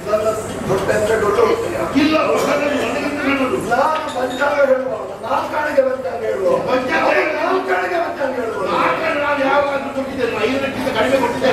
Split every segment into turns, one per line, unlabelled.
ನನ್ನ ಹೊಟ್ಟೆ ಅಂದ್ರೆ ದೊಡ್ಡ ಹೊಟ್ಟೆಯ?
ಇಲ್ಲ ಹೊಸದಲ್ಲಿ ನನಗಿಂತ ನನ್ನದು.
ನಾನು ಪಂಚಾಂಗ ಹೇಳುವ ನಾಲ್ಕಾಣಿಗೆ ಪಂಚಾಂಗ ಹೇಳುವ
ಪಂಚಾಂಗ ಹೇಳುವ.
ನಾಲ್ಕಾಣಿಗೆ ಪಂಚಾಂಗ ಹೇಳುವ
ನಾಲ್ಕನ್ನು ನಾನು ಯಾವಾಗಾದ್ರೂ ಕೊಟ್ಟಿದ್ದೇನೆ ಐದಕ್ಕಿಂತ ಕಡಿಮೆ ಕೊಟ್ಟಿದ್ದೇನೆ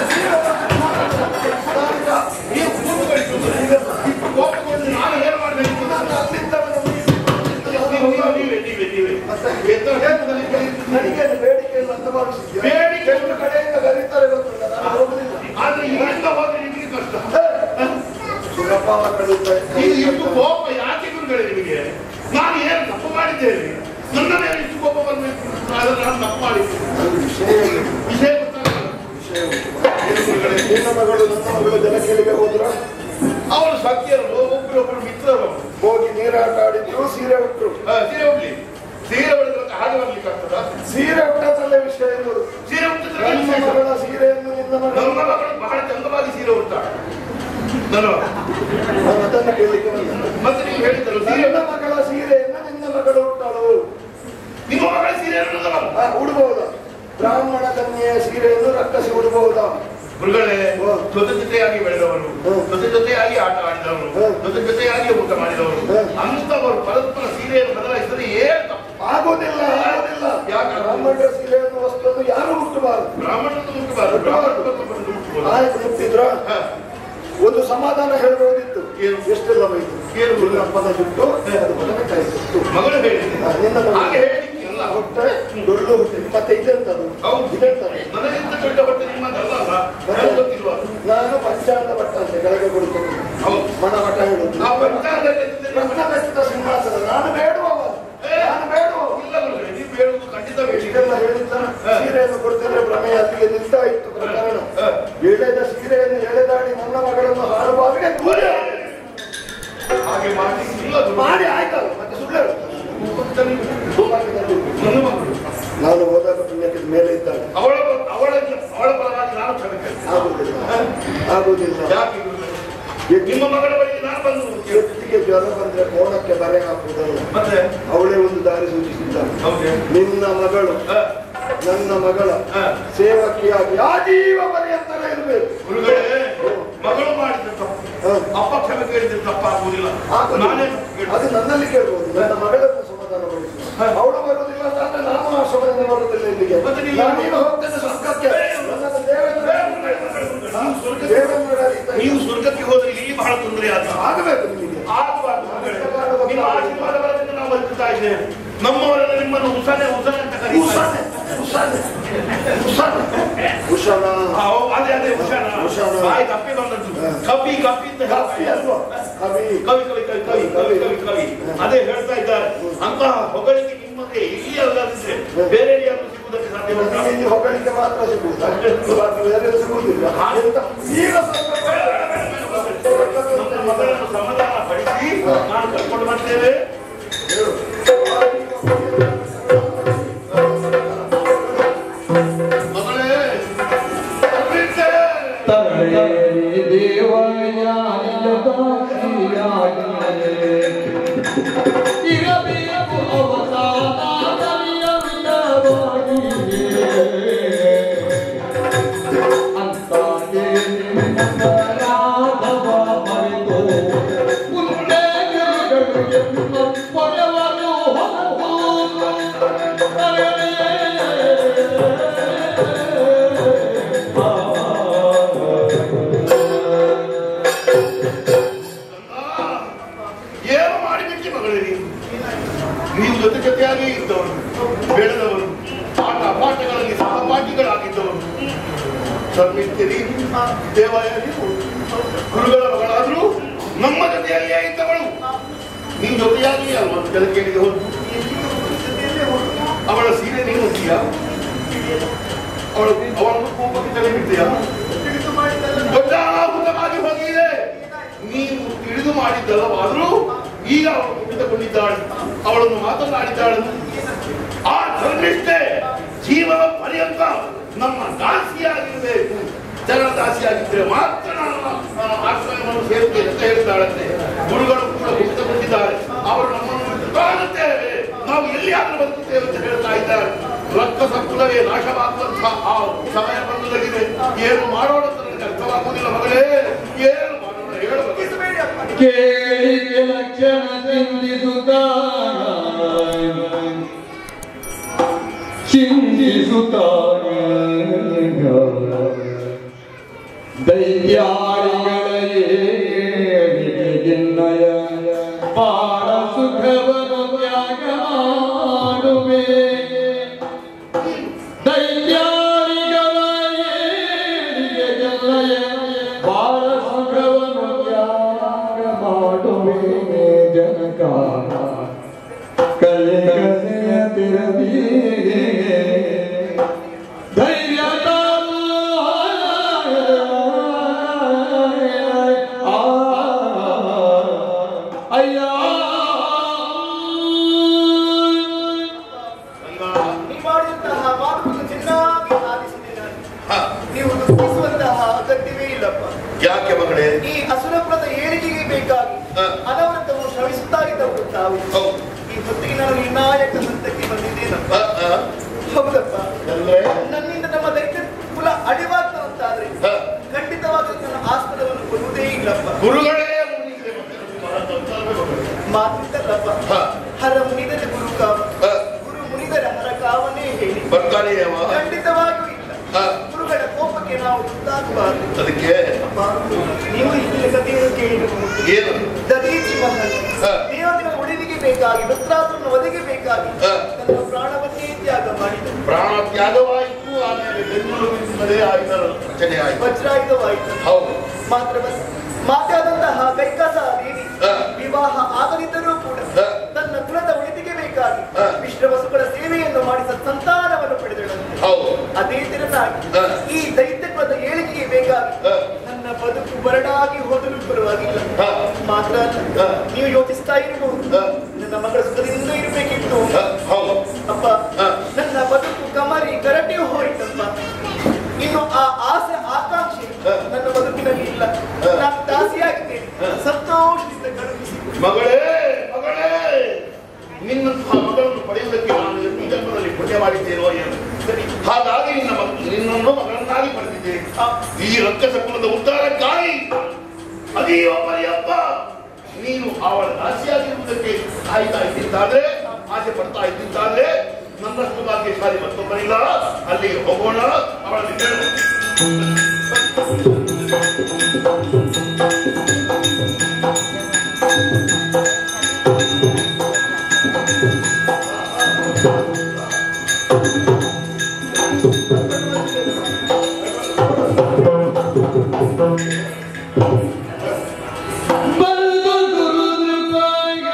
ನೀವು ಕೂತು ಕಳಿಸುವುದು. ಕೋಪಗೊಂಡು ನಾನು ಏನು ಮಾಡಬೇಕು
ನಾನು ಅಲ್ಲಿದ್ದವನು
ನೀವು ನೀವೇ ನೀವೇ ನೀವೇ
ಮತ್ತೆ
ಎತ್ತರ ಹೇಳ್ತದಲ್ಲಿ
ನನಗೆ ಅದು ಬೇಡಿಕೆ ಇಲ್ಲ ಅಂತ ಭಾವಿಸಿದ್ದೆ
ಬೇಡಿಕೆ
ಎಷ್ಟು ಕಡೆಯಿಂದ ಕರೀತಾರೆ ಗೊತ್ತುಂಟ ನಾನು ಹೋಗುದಿಲ್ಲ
ಆದ್ರೆ ಇಲ್ಲಿಂದ ಹೋದ್ರೆ ನಿಮಗೆ ಕಷ್ಟ
ಸುರಪ್ಪ ಕಳೀತಾ
ಇದು ಇಷ್ಟು ಕೋಪ ಯಾಕೆ ಗುರುಗಳೇ ನಿಮಗೆ ನಾನು ಏನು ತಪ್ಪು ಮಾಡಿದ್ದೇನೆ ನನ್ನ ಮೇಲೆ ಇಷ್ಟು ಕೋಪ ಬರಬೇಕು ಆದ್ರೆ ನಾನು ತಪ್ಪು ಮಾಡಿದ್ದೇನೆ
ವಿಷಯ ಇದೆ.
ವಿಷಯ ಗೊತ್ತಾಗಲ್ಲ
ವಿಷಯ ಉಂಟು.
ಏನು ಗುರುಗಳೇ?
ನಿನ್ನ ಮಗಳು ನನ್ನ ಮಗಳು ಜನಕೇಳಿಗೆ ಹೋದ್ರ
ಅವರು ಸತ್ಯರು ಒಬ್ಬರೊಬ್ಬರು ಮಿತ್ರರು
ಹೋಗಿ ನೀರಾಟ ಆಡಿದ್ರು ಸೀರೆ ಉಟ್ರು
ಆ, ಸೀರೆ ಉಡ್ಲಿ ಸೀರೆ ಉಳಿದ್ರೆ ಹಾಗೆ ಬರ್ಲಿಕ್ಕೆ ಆಗ್ತದ
ಸೀರೆ ಉಟ್ಟದಲ್ಲೇ ವಿಷಯ ಇರುವುದು
ಸೀರೆ ಉಟ್ಟಿದ್ರೆ
ನನ್ನ
ವಿಶೇಷ.
ಮಗಳ ಸೀರೆಯನ್ನು ನಿನ್ನ
ನನ್ನ
ಮಗಳ
ಮಗಳು ಬಹಳ ಚಂದವಾಗಿ ಸೀರೆ ಉಡ್ತಾಳೆ ನಾನು
ನಾನು ಅದನ್ನು ಕೇಳಲಿಕ್ಕೆ ಬಂದೆ.
ಮತ್ತೆ ನೀವು ಹೇಳಿದ್ದರು ಸೀರೆ
ನನ್ನ ಮಗಳ ಸೀರೆಯನ್ನು ನಿನ್ನ ಮಗಳು ಉಟ್ಟಳು
ನಿಮ್ಮ ಮಗಳ ಸೀರೆ ಅನ್ನೋದಲ್ಲ
ಆ, ಉಡ್ಬಹುದಾ ಬ್ರಾಹ್ಮಣ ಕನ್ಯೆಯ ಸೀರೆಯನ್ನು ರಕ್ಕಸಿ ಉಡ್ಬಹುದಾ
ಗುರುಗಳೇ
ಹ್ಮ್.
ಜೊತೆ ಜೊತೆಯಾಗಿ ಬೆಳೆದವರು
ಹ್ಮ್.
ಜೊತೆ ಜೊತೆಯಾಗಿ ಆಟ ಆಡಿದವರು
ಹ್ಮ್.
ಜೊತೆ ಜೊತೆಯಾಗಿ ಊಟ ಮಾಡಿದವರು
ಹ್ಮ್.
ಅಂತವರು ಪರಸ್ಪರ ಸೀರೆಯನ್ನು ಬದಲಾಯಿಸಿದರೆ ಏನು ತಪ್ಪು
ಆಗೋದಿಲ್ಲ ಆಗೋದಿಲ್ಲ
ಯಾಕೆ?
ಬ್ರಾಹ್ಮಣರ ಸೀರೆಯನ್ನು ವಸ್ತುವನ್ನು ಯಾರು ಮುಟ್ಟಬಾರದು
ಬ್ರಾಹ್ಮಣರನ್ನು ಮುಟ್ಟಬಾರದು ಬ್ರಾಹ್ಮಣರು ಮತ್ತೊಬ್ಬರನ್ನು ಮುಟ್ಟಬಹುದು.
ಆಯ್ತು ಮುಟ್ಟಿದ್ರ
ಹ.
ಒಂದು ಸಮಾಧಾನ ಹೇಳ್ಬೋದಿತ್ತು
ಏನು?
ಎಷ್ಟೆಲ್ಲ ಬೈತು
ಏನು?
ಅಪ್ಪನ ಜುಟ್ಟು ಅದು ಬದನೆಕಾಯಿ ಜುಟ್ಟು
ಮಗಳು ಹೇಳಿದೆ
ಆ, ನಿನ್ನ ಮಗಳು.
ಹಾಗೆ ಹೇಳಿಕ್ಕೆ ಎಲ್ಲ
ಹೊಟ್ಟೆ ಡೊಳ್ಳು ಹುಟ್ಟಿ ಮತ್ತೆ ಇದೆಂತದು
ಹೌದು
ಇದೆಂತದು
ನನಗಿಂತ ದೊಡ್ಡ ಹೊಟ್ಟೆ ನಿಮ್ಮದಲ್ಲ ನನಗೆ ಗೊತ್ತಿಲ್ವಾ
ನಾನು ಪಂಚಾಂಗ ಭಟ್ಟ ಅಂತ ಕೆಳಗೆ ಕೊಡುತ್ತೇನೆ
ಹೌದು
ಮಣ ಮಠ ಹೇಳುದು
ನಾವು ಪಂಚಾಂಗದಲ್ಲಿ ಎತ್ತಿದ್ದೇವೆ.
ಪ್ರಶ್ನ ಸಿಂಹಾಸನ ನಾನು ಬೇಡುವವ ನಾನು ಬೇಡುವ
ಇಲ್ಲ ಗುರುಗಳೇ, ನೀವು ಹೇಳುವುದು ಖಂಡಿತ ಬೇಡಿ
ಇಷ್ಟೆಲ್ಲ ಹೇಳಿದ್ದ ಸೀರೆಯನ್ನು ಕೊಡ್ತಿದ್ರೆ ಭ್ರಮೆ ಅಲ್ಲಿಗೆ ನಿಲ್ತಾ ಇತ್ತು ಪ್ರಕರಣ
ಹ.
ಎಳೆದ ಸೀರೆಯನ್ನು ಎಳೆದಾಡಿ ನನ್ನ ಮಗಳನ್ನು ಹಾಡುವಾಗಲೇ ದೂರ
ಹಾಗೆ ಮಾಡಿ ಇಲ್ಲ ಗುರು.
ಮಾಡಿ ಆಯ್ತಲ್ಲ ಮತ್ತೆ ಸುಳ್ಳು ಹೇಳು.
ನನ್ನ ಮಗಳು
ನಾನು ಹೋದಾಗ ಪುಣ್ಯಕ್ಕೆ ಮೇಲೆ ಇದ್ದಾಳೆ
ಅವಳ ಅವಳ ಅವಳ ಪರವಾಗಿ ನಾನು ಕ್ಷಮಿಸ್ತೇನೆ
ಆಗುದಿಲ್ಲ ಆಗುದಿಲ್ಲ
ಯಾಕೆ ಗುರುಗಳೇ? ನಿಮ್ಮ ಮಗಳ ಬಳಿಗೆ ನಾನು ಬಂದು ಕೇಳು.
ಎತ್ತಿಗೆ ಜ್ವರ ಬಂದ್ರೆ ಕೋಣಕ್ಕೆ ಬರೆ ಹಾಕುವುದಲ್ಲ
ಮತ್ತೆ
ಅವಳೇ ಒಂದು ದಾರಿ ಸೂಚಿಸಿದ್ದಾಳೆ
ಹೌದೇ
ನಿನ್ನ ಮಗಳು
ಹ,
ನನ್ನ ಮಗಳ
ಹ.
ಸೇವಕಿಯಾಗಿ ಆಜೀವ ಪರ್ಯಂತರ ಇರಬೇಕು
ಗುರುಗಳೇ ಮಗಳು ಮಾಡಿದ ತಪ್ಪು
ಹ.
ಅಪ್ಪ ಕ್ಷಮೆ ಕೇಳಿದ್ರೆ ತಪ್ಪಾಗುವುದಿಲ್ಲ
ಆಗುದಿಲ್ಲ.
ನಾನೇ
ಅದು ನನ್ನಲ್ಲಿ ಕೇಳ್ಬೋದು ನನ್ನ ಮಗಳನ್ನು ಸಮಾಧಾನಗೊಳಿಸಿ ಅವಳು ಬರುವುದಿಲ್ಲ ಅಂತಂದ್ರೆ ನಾನು ಆಶ್ರಮದಿಂದ ಬರುವುದಿಲ್ಲ ಇಲ್ಲಿಗೆ
ಮತ್ತೆ ನೀವು-
ನಾನೀಗ ಹೋಗ್ತೇನೆ ಸ್ವರ್ಗಕ್ಕೆ ನನ್ನನ್ನು ದೇವೇಂದ್ರ
ನೀವು ಸ್ವರ್ಗಕ್ಕೆ-
ದೇವೇಂದ್ರ
ನೀವು ಸ್ವರ್ಗಕ್ಕೆ ಹೋದ್ರೆ ಇಲ್ಲಿ ಬಹಳ ತೊಂದರೆ ಆಗ
ಆಗಬೇಕು ನಿಮಗೆ
ಆಗಬಾರ್ದು ಗುರುಗಳೇ. ನಿಮ್ಮ ಆಶೀರ್ವಾದ ಬಲದಿಂದ ನಾವು ಬದುಕ್ತಾ ಇದ್ದೇವೆ ನಮ್ಮವರೆಲ್ಲ ನಿಮ್ಮನ್ನು ಉಸಾನೆ ಉಸಾನೆ ಅಂತ
ಉಷಾನೆ
ಕರೀತಾರೆ
ಉಷಾನೆ ಉಷಾನೆ ಉಷಾನ
ಆ, ಓ, ಅದೇ ಅದೇ ಉಷಾನ
ಉಷಾನ.
ಬಾಯಿ ತಪ್ಪಿ ಬಂದದ್ದು ಕಪಿ ಕಪಿ ಅಂತ
ಕಾಫಿ
ಹೇಳ್ತಾರೆ.
ಅಲ್ವಾ ಕವಿ
ಕವಿ ಕವಿ ಕವಿ ಕವಿ ಕವಿ ಕವಿ ಕವಿ ಅದೇ ಹೇಳ್ತಾ ಇದ್ದಾರೆ ಅಂತಹ ಹೊಗಳಿಕೆ ನಿಮಗೆ ಇಲ್ಲಿ ಅಲ್ಲದಿದ್ರೆ ಬೇರೆ ಎಲ್ಲಿಯಾದ್ರೂ ಸಿಗುವುದಕ್ಕೆ ಸಾಧ್ಯ ಉಂಟಾ?
ನನಗೆ ಇಲ್ಲಿ ಹೊಗಳಿಕೆ ಮಾತ್ರ ಸಿಗುವುದು ಬೇರೆ ಸಿಗುವುದಿಲ್ಲ ಎಂತ ಈಗ
ನಮ್ಮ ಮಗಳನ್ನು ಸಮಾಧಾನ ಪಡಿಸಿ ನಾನು ಕರ್ಕೊಂಡು ಬರ್ತೇವೆ ಮಗಳೇ ಕರ್ಬಿಟ್ಟೆ.
ತರಳೆ ಇರಬೇಕು ಅಂತಾಗೆ ರಾಘವ ಮರೆತು ಮುಂದೆ ಗಿರಿಗಳು ಪೊರೆವರು
ಆ, ಏನು ಮಾಡಿಬಿಟ್ಟಿ ಮಗಳೇ ನೀವು ನೀವು ಜೊತೆ ಜೊತೆಯಾಗಿ ಇದ್ದವರು ಬೆಳೆದವರು ಆಟ ಪಾಠಗಳಲ್ಲಿ ಸಹಪಾಠಿಗಳಾಗಿದ್ದವರು ಶರ್ಮಿಸ್ತೀರಿ ದೇವಾಯ ನೀವು ಗುರುಗಳ ಮಗಳಾದ್ರೂ ನಮ್ಮ ಜೊತೆಯಲ್ಲಿಯೇ ಇದ್ದವಳು ನೀವು ಜೊತೆಯಾಗಿ ಅಲ್ವಾ ಕೆಳಗೇರಿಗೆ ಹೋದ್ರು ಅವಳ ಸೀರೆ ನೀವು ಹೋಗ್ತೀಯಾ ಅವಳು ಅವಳನ್ನು ಕೋಪಕ್ಕೆ ತಲೆ ಬಿಡ್ತೀಯಾ ದೊಡ್ಡ ಅನಾಹುತವಾಗಿ ಹೋಗಿದೆ ನೀವು ತಿಳಿದು ಮಾಡಿದ್ದಲ್ಲವಾದರೂ ಈಗ ಅವಳು ಕುಳಿತುಕೊಂಡಿದ್ದಾಳೆ ಅವಳನ್ನು ಮಾತನಾಡಿದ್ದಾಳೆ ಆ ಧರ್ಮಿಷ್ಠೆ ಜೀವನ ಪರ್ಯಂತ ನಮ್ಮ ದಾಸಿಯಾಗಿರಬೇಕು ಜನರ ದಾಸಿಯಾಗಿದ್ದರೆ ಮಾತ್ರ ನಾನು ಆ ಆಶ್ರಯವನ್ನು ಸೇರುತ್ತೇನೆ ಅಂತ ಹೇಳ್ತಾಳಂತೆ ಗುರುಗಳು ಕೂಡ ಕುಳಿತುಕೊಂಡಿದ್ದಾರೆ ಅವರು ನಮ್ಮನ್ನು ಬಿಟ್ಟು ಕಾಣುತ್ತೇವೆ ನಾವು ಎಲ್ಲಿಯಾದರೂ ಬದುಕುತ್ತೇವೆ ಅಂತ ಹೇಳ್ತಾ ಇದ್ದಾರೆ ರಕ್ತ ಸಂಕುಲವೇ ನಾಶವಾಗುವಂತಹ ಆ ಸಮಯ ಬಂದೊದಗಿದೆ ಏನು ಮಾಡೋಣ ಅಂತ ನನಗೆ ಅರ್ಥವಾಗುವುದಿಲ್ಲ ಮಗಳೇ ಏನು ಮಾಡೋಣ ಹೇಳುವ
ಕೇಳಿಗೆ ಲಕ್ಷಣ ಚಿಂತಿಸುತ್ತ ಚಿಂತಿಸುತ್ತ ದೈತ್ಯಾರಿಗಳೇ ಬಾಳ ಸುಖವನ್ನು ತ್ಯಾಗ ಮಾಡುವೆ ದೈತ್ಯಾರಿಗಳ ಏಳಿಗೆಗೆಲ್ಲಯ ಬಾಳ ಸುಖವನ್ನು ತ್ಯಾಗ ಮಾಡುವೆ ಜನಕ ಕಲಿಕಸೆಯ ತಿರದಿ ಧೈರ್ಯ ತಾಳು. ಆ, ಅಯ್ಯ
ನೀವು ಮಾಡಿದಂತಹ ಮಾತುಗಳನ್ನು ಚೆನ್ನಾಗಿ ಆಲಿಸಿದೆ ನಾನು
ಹ,
ನೀವು ದುಃಖಿಸುವಂತಹ ಅಗತ್ಯವೇ ಇಲ್ಲಪ್ಪ
ಯಾಕೆ ಮಗಳೇ
ಈ ಅಸುರಪುರದ ಏಳಿಗೆಗೆ ಬೇಕಾಗಿ
ಹ.
ಅನವರತವು ಶ್ರಮಿಸುತ್ತಾ ಇದ್ದವರು ತಾವು
ಹೌದು
ಈ ಹೊತ್ತಿಗೆ ನಾನು ನಿರ್ಣಾಯಕ ಹಂತಕ್ಕೆ ಬಂದಿದ್ದೇನಪ್ಪ
ಹ, ಹ,
ಹೌದಪ್ಪ
ಅಂದ್ರೆ
ನನ್ನಿಂದ ನಮ್ಮ ದೈತ್ಯ ಕುಲ ಅಡಿವಾಗ್ತದಂತಾದ್ರೆ
ಹ,
ಖಂಡಿತವಾಗಿ ನನ್ನ ಆಸ್ಪದವನ್ನು ಕೊಡುವುದೇ ಇಲ್ಲಪ್ಪ
ಗುರುಗಳೇ ಮುನಿಸಿದೆ ಮತ್ತೆ ನಮಗೆ ಬಹಳ ಸಂತೋಷವೇ ಮಗಳೇ.
ಮಾತಿದ್ದಲ್ಲಪ್ಪ
ಹ.
ಹರ ಮುನಿದರೆ ಗುರು ಕಾವ
ಹ,
ಗುರು ಮುನಿದರೆ ಹರ ಕಾವನೇ ಹೇಳಿ
ಬರ್ತಾನೆ ಅವ
ಖಂಡಿತವಾಗಿಯೂ ಇಲ್ಲ
ಹ,
ಗುರುಗಳ ಕೋಪಕ್ಕೆ ನಾವು ತುತ್ತಾಗಬಾರದು
ಅದಕ್ಕೆ
ಅಪ್ಪ, ನೀವು ಇಲ್ಲಿ ಕಥೆಯನ್ನು ಕೇಳಿರಬಹುದು
ಏನು
ದದೀಚಿ ಮಹಲ್
ಹ.
ದೇವತೆಗಳ ಉಳಿವಿಗೆ ಬೇಕಾಗಿ ವೃತ್ರಾಸುರನ ವಧೆಗೆ ಬೇಕಾಗಿ
ಹ.
ತನ್ನ ಪ್ರಾಣವನ್ನೇ ತ್ಯಾಗ ಮಾಡಿದ
ಪ್ರಾಣ ತ್ಯಾಗವಾಯಿತು ಆಮೇಲೆ ಬೆಂಗಳೂರಿನಿಂದಲೇ ಆಯುಧ ರಚನೆ ಆಯಿತು
ವಜ್ರಾಯುಧವಾಯಿತು
ಹೌದು
ಮಾತ್ರವಲ್ಲ ಮಾತಾದಂತಹ ಕೈಕಾಸ ದೇವಿ
ಹ.
ವಿವಾಹ ಆಗದಿದ್ದರೂ ಕೂಡ
ಹ.
ತನ್ನ ಕುಲದ ಉಳಿತಿಗೆ ಬೇಕಾಗಿ
ಹ.
ವಿಶ್ವವಸುಗಳ ಸೇವೆಯನ್ನು ಮಾಡಿದ ಸಂತಾನವನ್ನು ಪಡೆದಳಂತೆ
ಹೌದು
ಅದೇ ತೆರನಾಗಿ
ಹ.
ಈ ದೈತ್ಯ ಕುಲದ ಏಳಿಗೆಗೆ ಬೇಕಾಗಿ
ಹ.
ನನ್ನ ಬದುಕು ಬರಡಾಗಿ ಹೋದರೂ ಪರವಾಗಿಲ್ಲ
ಹ.
ಮಾತ್ರ ಅಲ್ಲ
ಹ.
ನೀವು ಯೋಚಿಸ್ತಾ ಇರಬಹುದು
ಹ.
ನನ್ನ ಮಗಳ ಸುಖದಿಂದ ಇರಬೇಕಿತ್ತು
ಹ, ಹೌದು
ಅಪ್ಪ
ಹ.
ನನ್ನ ಬದುಕು ಕಮರಿ ಗರಟೆ ಹೋಯಿತಪ್ಪ ಇನ್ನು ಆ ಆಸೆ ಆಕಾಂಕ್ಷೆ
ಹ.
ನನ್ನ ಬದುಕಿನಲ್ಲಿ ಇಲ್ಲ
ಹ.
ನಾನು ದಾಸಿಯಾಗಿದ್ದೇನೆ
ಹ.
ಸಂತೋಷದಿಂದ ಕಳುಹಿಸಿ
ಮಗಳೇ ಮಗಳೇ ನಿನ್ನಂತಹ ಮಗಳನ್ನು ಪಡೆಯುವುದಕ್ಕೆ ನಾನು ಈ ಜನ್ಮದಲ್ಲಿ ಪುಣ್ಯ ಮಾಡಿದ್ದೇನೋ ಏನು
ಸರಿ
ಹಾಗಾಗಿ ನಿನ್ನ ಮಗ- ನಿನ್ನನ್ನು ಮಗಳನ್ನಾಗಿ ಪಡೆದಿದ್ದೇನೆ
ಆ,
ಈ ರಕ್ಕಸ ಕುಲದ ಉದ್ಧಾರಕ್ಕಾಗಿ ಅದೀವ ಪರಿಯಪ್ಪ ನೀನು ಅವಳ ಆಸೆಯಾಗಿರುವುದಕ್ಕೆ ಕಾಯ್ತಾ ಇದ್ದಿದ್ದಾದ್ರೆ ಆಸೆ ಪಡ್ತಾ ಇದ್ದಿದ್ದಾದ್ರೆ ನನ್ನಷ್ಟು ಭಾಗ್ಯಶಾಲಿ ಮತ್ತೊಬ್ಬರಿಲ್ಲ ಅಲ್ಲಿಗೆ ಹೋಗೋಣ ಅವಳನ್ನು ಕೇಳು
ಬಂದು ಗುರುದೃಪಾಯ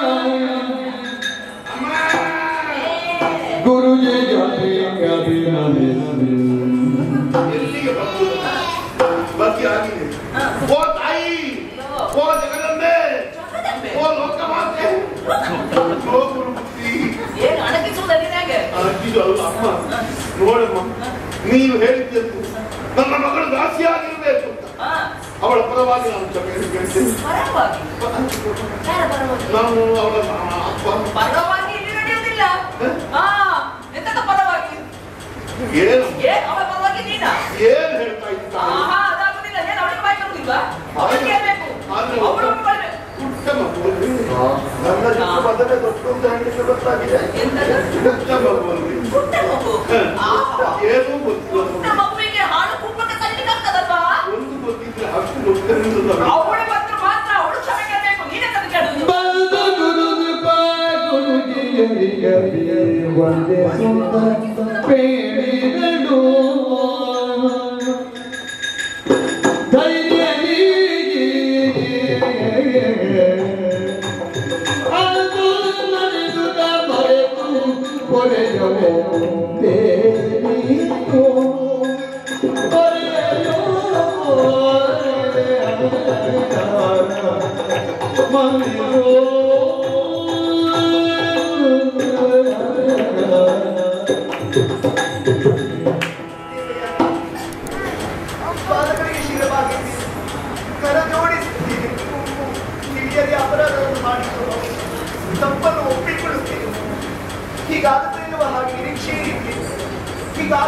ಗುರುಜಿಗೆ ಅಭಿನಂದಿಸಿ
ಎಲ್ಲಿಗೆ ಬಂತು ಬಗ್ಗೆ ಆಗಿದೆ ಓ ತಾಯಿ ಓ ಜಗದಂಬೆ ಓ ಲೋಕಮಾತೆ ಓ ಗುರುಮೂರ್ತಿ
ಏನು ಅಣಗಿಸುವುದಲ್ಲ ನಿನಗೆ
ಇದು ಅಲ್ಲ ಅಮ್ಮ ನೋಡಮ್ಮ ನೀನು ಹೇಳಿದ್ದೆಂದು ನನ್ನ ಮಗಳು ದಾಸಿಯಾಗಿರಬೇಕು ಅಂತ
ಹಾ
ಅವಳ ಪರವಾಗಿ ನಾನು ಕ್ಷಮೆಯನ್ನು ಕೇಳ್ತೇನೆ
ಪರವಾಗಿ ಯಾರ ಪರವಾಗಿ
ನಾನು ಅವಳ ಅಪ್ಪ
ಪರವಾಗಿ ಇಲ್ಲಿ ನಡೆಯುವುದಿಲ್ಲ ಹಾ ಎಂತದ ಪರವಾಗಿ
ಏನು
ಏನ್ ಅವಳ ಪರವಾಗಿ ನೀನ
ಏನು ಹೇಳ್ತಾ ಇದ್ದಾಳೆ
ಆಹಾ ಅದಾಗುದಿಲ್ಲ ಏನ್ ಅವಳಿಗೆ ಬಾಯಿ ಬರುದಿಲ್ವಾ ಅವಳಿಗೆ ಕೇಳ್ಬೇಕು
ಆದ್ರೆ-
ಅವಳು ಬರ್ಬೇಕು
ಪುಟ್ಟ ಮಗು
ನನ್ನ ಚಿಕ್ಕ ಮಗನೇ ದೊಡ್ಡ ಅಂತ ಹೇಳಲಿಕ್ಕೆ ಗೊತ್ತಾಗಿದೆ
ಎಂತದು
ಪುಟ್ಟ ಮಗು
ಪುಟ್ಟ ಮಗು ಆಹಾ.
ಏನೂ ಗೊತ್ತಿಲ್ಲ
ಪುಟ್ಟ ಮಗುವಿಗೆ ಹಾಡು ಕೂಪಕ್ಕೆ ಕಲಿಲಿಕ್ಕೆ ಆಗ್ತದಲ್ವಾ
ಒಂದು ಗೊತ್ತಿದ್ರೆ ಅಷ್ಟು ಗೊತ್ತಿರಲಿಲ್ಲ
ಅವಳು ಬಂದ್ರು ಮಾತ್ರ ಅವಳು ಕ್ಷಮೆ ಕೇಳಬೇಕು ನೀನೇ ತಂದು ಕೇಳುದು
ಬಂದು ಗುರುದೃಪಾಯ ಗುರುಜಿಯರಿಗೆ ಒಂದೇ ಸುಂದರ ಪೇಳಿಗಳು ಧೈರ್ಯ ಅದು ಮರೆದುದ ಮರೆತು ಕೊರೆಯೋ ದೇವಿಯೋ
ಪಾದಗಳಿಗೆ ಶಿರವಾಗಿದ್ದೀನಿ ಕರ ಜೋಡಿಸುತ್ತೀನಿ ಹಿರಿಯರಿಗೆ ಅಪರಾಧವನ್ನು ಮಾಡಿಕೊಂಡು ತಪ್ಪನ್ನು ಒಪ್ಪಿಕೊಳ್ಳುತ್ತೇನೆ ಹೀಗಾಗುತ್ತೆ ಎನ್ನುವ ಹಾಗೆ ನಿರೀಕ್ಷೆ ಇರಿದ್ದೇನೆ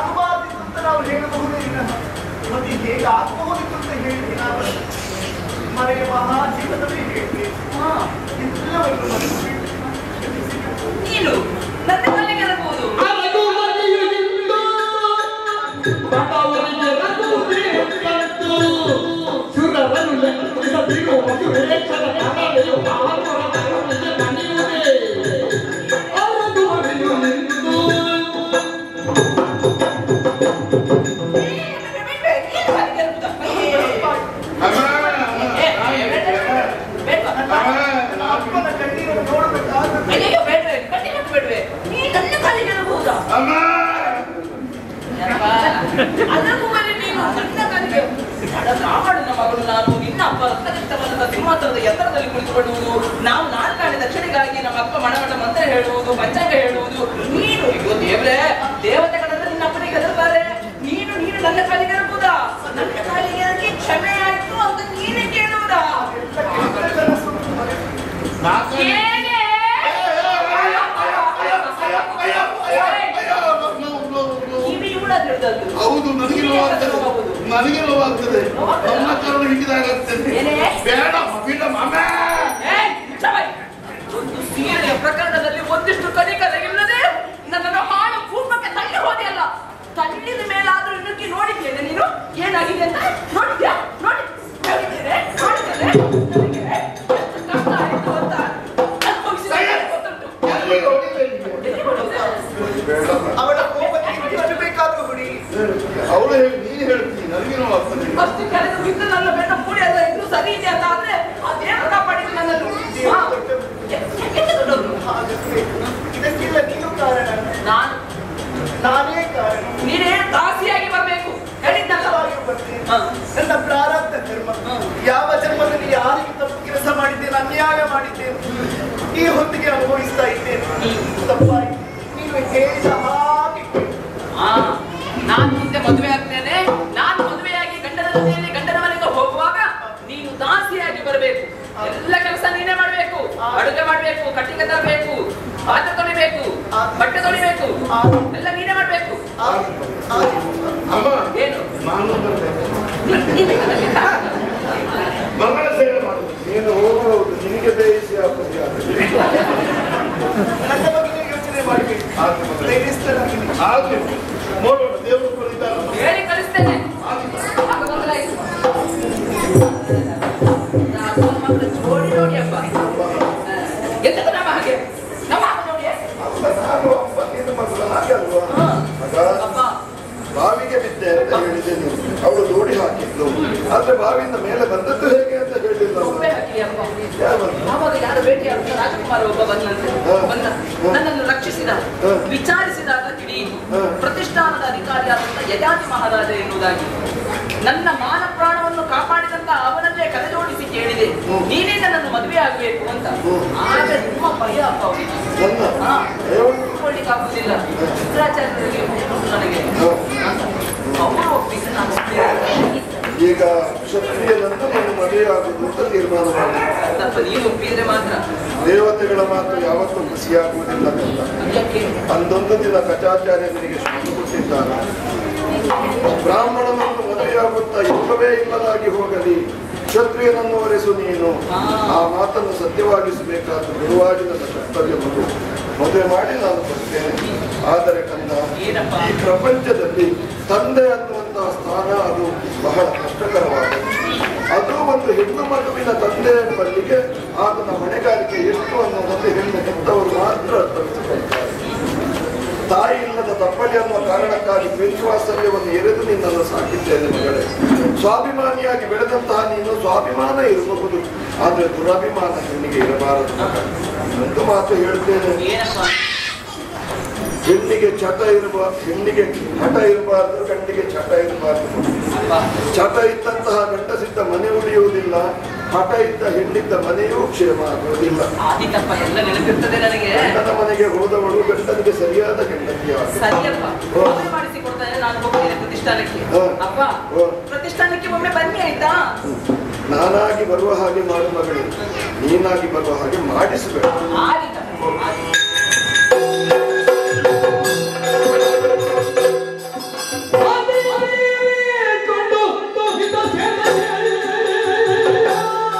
ಹೀಗಾಗಬಾರದಿತ್ತು ಅಂತ ನಾವು ಹೇಳಬಹುದೇ ವಿನಃ ಮತ್ತೆ ಹೇಗಾಗಬಹುದಿತ್ತು ಅಂತ ಹೇಳಿ ನಾವು ಮನೆಗೆ ಮಹಾ ಜೀವನವೇ ಹೇಗೆ
ಹಾ.
ಎಲ್ಲವನ್ನು ಮರೆತು
ನೀನು ನನ್ನ ಕಲ್ಲಿಗೆ ಇರಬಹುದು
ಅರಗು ಮನೆಯು ಇಂದು ಬಡವರಿಗೆ ರಘುವೇ ಬಂತು. ಸುರರನ್ನು ಲೆಕ್ಕಿಸಿದ ಬಿಡು ಮಧುರೇಶ್ವರ ಕರವೆಯು ಆರುವರ ಕರುಣಿಗೆ ಮಣಿಯುವುದೇ. ಅರಗು ಮನೆಯು ಇಂದು
ನನ್ನ ಅಪ್ಪನ ಕಣ್ಣೀರನ್ನು ನೋಡಬೇಕಾದ
ಅಯ್ಯೋ ಬೇಡ್ವೆ ಕಣ್ಣಿಗೆ ಬೇಡ್ವೆ ನೀ ನನ್ನ ಕಾಲಿಗೆ ಇರಬಹುದಾ ಅದಕ್ಕೂ ಮೇಲೆ ನೀನು ನನ್ನ ಕಾಲಿಗೆ ಬಡ ಬ್ರಾಹ್ಮಣನ ಮಗಳು ನಾನು ನಿನ್ನ ಅಪ್ಪ ರಕ್ತಗತವಲ್ಲದ ಸಿಂಹಾಸನದ ಎತ್ತರದಲ್ಲಿ ಕುಳಿತುಕೊಳ್ಳುವುದು ನಾವು ನಾಲ್ಕಾಣೆ ದಕ್ಷಿಣೆಗಾಗಿ ನಮ್ಮ ಅಪ್ಪ ಮಣಮಣ ಮಂತ್ರ ಹೇಳುವುದು ಪಂಚಾಂಗ ಹೇಳುವುದು ನೀನು ಅಯ್ಯೋ ದೇವ್ರೆ ದೇವತೆಗಳೆಲ್ಲ ನಿನ್ನ ಅಪ್ಪನಿಗೆ ಹೆದರ್ತಾರೆ ನೀನು ನೀನು ನನ್ನ ಕಾಲಿಗೆ ಇರಬಹುದಾ ನನ್ನ ಕಾಲಿಗೆ ಇರಕ್ಕೆ ಕ್ಷಮೆ ಆಯ್ತು ಅಂತ ನೀನೇ ಕೇಳುವುದಾ ಏನೇ? ಕಿವಿ ಊಡಾದ್ರು ಹಿಡ್ದದ್ದು.
ಹೌದು ನನಗೆ ನೋವಾಗ್ತದೆ ನನಗೆ ನೋವಾಗ್ತದೆ ನನ್ನ ಕಾರಣ ಹಿಡಿದಾಗತ್ತದೆ
ಏನೇ?
ಬೇಡ ಬಿಡ ಮಮ್ಮ
ಏಯ್, ಚಬೈ! ಒಂದು ಸೀರೆಯ ಪ್ರಕರಣದಲ್ಲಿ ಒಂದಿಷ್ಟು ಕನಿಕರ ಇಲ್ಲದೆ ನನ್ನನ್ನು ಹಾಳು ಕೂಪಕ್ಕೆ ತಳ್ಳಿ ಹೋದೆಯಲ್ಲ ತಳ್ಳಿದ ಮೇಲಾದ್ರೂ ನುಗ್ಗಿ ನೋಡಿದ್ದೇನೆ ನೀನು ಏನಾಗಿದೆ ಅಂತ ನೋಡಿದ್ಯಾ ನೋಡಿ ನೋಡಿದ್ದೇನೆ ನೋಡಿದ್ದೇನೆ ನನಗೆ ಎಷ್ಟು ಕಷ್ಟ ಆಯ್ತು ಅಂತ ಅನುಭವಿಸಿದ ಮೇಲೆ ಗೊತ್ತುಂಟು.
ಎಲ್ಲಿ ಹೊಡಿದೆ ನೀನು?
ಎಲ್ಲಿ ಹೊಡೆದೆ?
ಬೇಡ
ಅವಳ ಕೋಪಕ್ಕೆ ಎಷ್ಟು ಬೇಕಾದ್ರೂ ಹುಡಿ
ಅವಳು ಹೇಳಿ ನೀನು ಹೇಳ್ತೀನಿ ನನಗೆ ನೋವಾಗ್ತದೆ
ಅಷ್ಟು ಕರೆದು ಬಿದ್ದು ನನ್ನ ಬೆನ್ನ ಮೂಡಿ ಎಲ್ಲ ಇನ್ನೂ ಸರಿ ಇದೆ ಅಂತ ಆದ್ರೆ ಆ ದೇವರು ಕಾಪಾಡಿದ್ದು ನನ್ನನ್ನು ಹಾ. ಎ- ಎಲ್ಲಿ ದೊಡ್ಡವರು?
ಹಾಗಕ್ಕೆ ಇದಕ್ಕೆಲ್ಲ ನೀನು ಕಾರಣ
ನಾನು
ನಾನೇ ಕಾರಣ
ನೀನೇ ದಾಸಿಯಾಗಿ ಬರಬೇಕು ಹೇಳಿದ್ದಲ್ಲ
ನಿಜವಾಗಿಯೂ ಬರ್ತೇನೆ.
ಹಾ.
ನನ್ನ ಪ್ರಾರಬ್ಧ ಧರ್ಮ
ಹ್ಮ್.
ಯಾವ ಜನ್ಮದಲ್ಲಿ ಯಾರಿಗೆ ತಪ್ಪು ಕೆಲಸ ಮಾಡಿದ್ದೇನೆ ಅನ್ಯಾಯ ಮಾಡಿದ್ದೇನೆ ಈ ಹೊತ್ತಿಗೆ ಅನುಭವಿಸ್ತಾ ಇದ್ದೇನೆ ತಪ್ಪಾಯ್ತು ನೀನು ಹೇಳಿದ ಹಾಗೆ
ಆ, ನಾನು ಮುಂದೆ ಮದುವೆ ಆಗ್ತೇನೆ ನಾನು ಮದುವೆಯಾಗಿ ಗಂಡನ ಜೊತೆಯಲ್ಲಿ ಗಂಡನ ಮನೆಗೆ ಹೋಗುವಾಗ ನೀನು ದಾಸಿಯಾಗಿ ಬರಬೇಕು ಎಲ್ಲ ಕೆಲಸ ನೀನೇ ಮಾಡಬೇಕು ಅಡುಗೆ ಮಾಡಬೇಕು ಕಟ್ಟಿಗೆ ತರಬೇಕು ಪಾತ್ರೆ ತೊಳಿಬೇಕು ಬಟ್ಟೆ ತೊಳಿಬೇಕು ಎಲ್ಲ ನೀನೇ ಮಾಡಬೇಕು
ಅಮ್ಮ
ಏನು
ನಾನು ಬರ್ತೇನೆ
ನೀ- ನೀನೇ ಕಲಿತಾ?
ಮಂಗಳ ಸೇವೆ ಮಾಡು ನೀನು ಹೋಗಬಹುದು ನಿನಗೆ ಬೇಯಿಸಿ ಹಾಕುದು ಯಾರು?
ನನ್ನ ಬಗ್ಗೆ ಯೋಚನೆ ಮಾಡಬೇಕು
ಆಯ್ತು ಮಗಳೇ.
ಧೈರ್ಯಸ್ಥನಾಗಿ
ಆಗ್ಲಿ ನೋಡೋಣ ದೇವರು ಕುಳಿತಾರಲ್ಲ
ಹೇಳಿ ಕಳಿಸ್ತೇನೆ ಆಗ ಗೊಂದಲ ಆಯ್ತು. ನಾ ಅಪ್ಪನ ಮಕ್ಕಳ ಜೋಡಿ ನೋಡಿ ಅಪ್ಪ ಎಂತದು ನಮ್ಮ ಹಾಗೆ ನಮ್ಮ ಹಾಗೆ ನೋಡಿ
ಅಲ್ಲ, ನಾನು ಅಪ್ಪ ನಿನ್ನ ಮಗಳು ಹಾಗೆ ಅಲ್ವಾ
ಹಾ.
ಮಗ
ಅಪ್ಪ
ಬಾವಿಗೆ ಬಿದ್ದೆ ಅಂತ ಹೇಳಿದೆ ನೀನು ಅವಳು ದೋಡಿ ಹಾಕಿದ್ಲು ಆದ್ರೆ ಬಾವಿಯಿಂದ ಮೇಲೆ ಬಂದದ್ದು ಹೇಗೆ ಅಂತ ಹೇಳಿಲ್ಲ
ಒಬ್ಬೆ ಹಾಕಿ ಅಪ್ಪ
ಯಾರು?
ಆವಾಗ ಯಾರು ಭೇಟಿ ಆದ ರಾಜಕುಮಾರ ಒಬ್ಬ ಬಂದಂತೆ
ಹಾ.
ಬಂದ
ಹಾ.
ನನ್ನನ್ನು ರಕ್ಷಿಸಿದ
ಹಾ.
ವಿಚಾರಿಸಿದಾಗ ತಿಳಿಯಿತು
ಹಾ.
ಪ್ರತಿಷ್ಠಾನದ ಅಧಿಕಾರಿಯಾದಂತ ಯಜಾತಿ ಮಹಾರಾಜ ಎನ್ನುವುದಾಗಿ ನನ್ನ ಮಾನ ಪ್ರಾಣವನ್ನು ಕಾಪಾಡಿದಂತ ಅವನನ್ನೇ ಕರೆಜೋಡಿಸಿ ಕೇಳಿದೆ
ಹ್ಮ್.
ನೀನೇ ನನ್ನನ್ನು ಮದುವೆ ಆಗಬೇಕು ಅಂತ
ಹ್ಮ್.
ಆಗ ನಿಮ್ಮ ಭಯ ಅಪ್ಪ ಅವನಿಗೆ.
ನನ್ನ
ಹಾ.
ಅಯ್ಯೋ,
ತಿಳ್ಕೊಳ್ಳಿಕ್ಕೆ ಆಗುದಿಲ್ಲ ಶುಕ್ರಾಚಾರ್ಯರಿಗೆ ಗೊತ್ತುಂಟು ನನಗೆ
ಹಾ.
ಅವರು ಒಪ್ಪಿಸಿ ನಾನು ಒಪ್ಪಿದೆ.
ಈಗ ಕ್ಷತ್ರಿಯನಂದು ನೀನು ಮದುವೆ ಆಗುದು ಅಂತ ತೀರ್ಮಾನ ಮಾಡಿ
ಸ್ವಲ್ಪ ನೀನು ಒಪ್ಪಿದ್ರೆ ಮಾತ್ರ
ದೇವತೆಗಳ ಮಾತು ಯಾವತ್ತೂ ಬಿಸಿಯಾಗುವುದಿಲ್ಲ ಅಂತ
ಅದಕ್ಕೆ
ಅಂದೊಂದು ದಿನ ಕಚಾಚಾರ್ಯನಿಗೆ ಶ್ರಮ ಕೊಟ್ಟಿದ್ದಾನೆ ಬ್ರಾಹ್ಮಣನನ್ನು ಮದುವೆಯಾಗುತ್ತಾ ಯೋಗವೇ ಇಲ್ಲದಾಗಿ ಹೋಗಲಿ ಕ್ಷತ್ರಿಯನನ್ನು ಒರೆಸು ನೀನು ಆ ಮಾತನ್ನು ಸತ್ಯವಾಗಿಸಬೇಕಾದ ಗುರುವಾಗಿ ನನ್ನ ಕರ್ತವ್ಯ ಮಗು ಮದುವೆ ಮಾಡಿ ನಾನು ಬರ್ತೇನೆ ಆದರೆ ಕಂದ
ಏನಪ್ಪ?
ಈ ಪ್ರಪಂಚದಲ್ಲಿ ತಂದೆ ಅನ್ನುವಂತಹ ಸ್ಥಾನ ಅದು ಬಹಳ ಕಷ್ಟಕರವಾದದ್ದು ಅದು ಒಂದು ಹೆಣ್ಣು ಮಗುವಿನ ತಂದೆ ಎಂಬಲ್ಲಿಗೆ ಆತನ ಹೊಣೆಗಾರಿಕೆ ಎಷ್ಟು ಅನ್ನೋದನ್ನು ಹೆಣ್ಣು ಹೆತ್ತವರು ಮಾತ್ರ ಅರ್ಥೈಸಿಕೊಳ್ತಾರೆ ತಾಯಿ ಇಲ್ಲದ ತಪ್ಪಲಿ ಅನ್ನುವ ಕಾರಣಕ್ಕಾಗಿ ವಿಶ್ವಾಸಲ್ಯವನ್ನು ಎರೆದು ನಿನ್ನನ್ನು ಸಾಕಿದ್ದೇನೆ ಮಗಳೇ ಸ್ವಾಭಿಮಾನಿಯಾಗಿ ಬೆಳೆದಂತಹ ನೀನು ಸ್ವಾಭಿಮಾನ ಇರಬಹುದು ಆದರೆ ದುರಭಿಮಾನ ಹೆಣ್ಣಿಗೆ ಇರಬಾರದು ಒಂದು ಮಾತು ಹೇಳ್ತೇನೆ
ಏನಪ್ಪ
ಹೆಣ್ಣಿಗೆ ಚಟ ಇರಬಾರ್ದು ಹೆಣ್ಣಿಗೆ ಹಠ ಇರಬಾರ್ದು ಗಂಡಿಗೆ ಚಟ ಇರಬಾರ್ದು
ಅಪ್ಪ
ಚಟ ಇದ್ದಂತಹ ಗಂಡಸಿದ್ದ ಮನೆ ಉಳಿಯುವುದಿಲ್ಲ ಹಠ ಇದ್ದ ಹೆಣ್ಣಿದ್ದ ಮನೆಯೂ ಕ್ಷೇಮ ಆಗುವುದಿಲ್ಲ
ಆದಿತ್ತಪ್ಪ ಎಲ್ಲ ನೆನಪಿರ್ತದೆ ನನಗೆ
ಗಂಡನ ಮನೆಗೆ ಹೋದವಳು ಗಂಡನಿಗೆ ಸರಿಯಾದ ಹೆಂಡತಿಯಾಗ
ಸರಿಯಪ್ಪ
ಓ.
ಮದುವೆ ಮಾಡಿಸಿಕೊಡ್ತಾನೆ ನಾನು ಹೋಗ್ತೇನೆ ಪ್ರತಿಷ್ಠಾನಕ್ಕೆ
ಓ.
ಅಪ್ಪ
ಓ.
ಪ್ರತಿಷ್ಠಾನಕ್ಕೆ ಒಮ್ಮೆ ಬನ್ನಿ ಆಯ್ತಾ
ನಾನಾಗಿ ಬರುವ ಹಾಗೆ ಮಾಡು ಮಗಳೇ ನೀನಾಗಿ ಬರುವ ಹಾಗೆ ಮಾಡಿಸಬೇಡ
ಆದಿತ್ತಪ್ಪ ಆದಿತ್ತ.
ಕೊಂಡು ಹಿತ ಸೇನೆ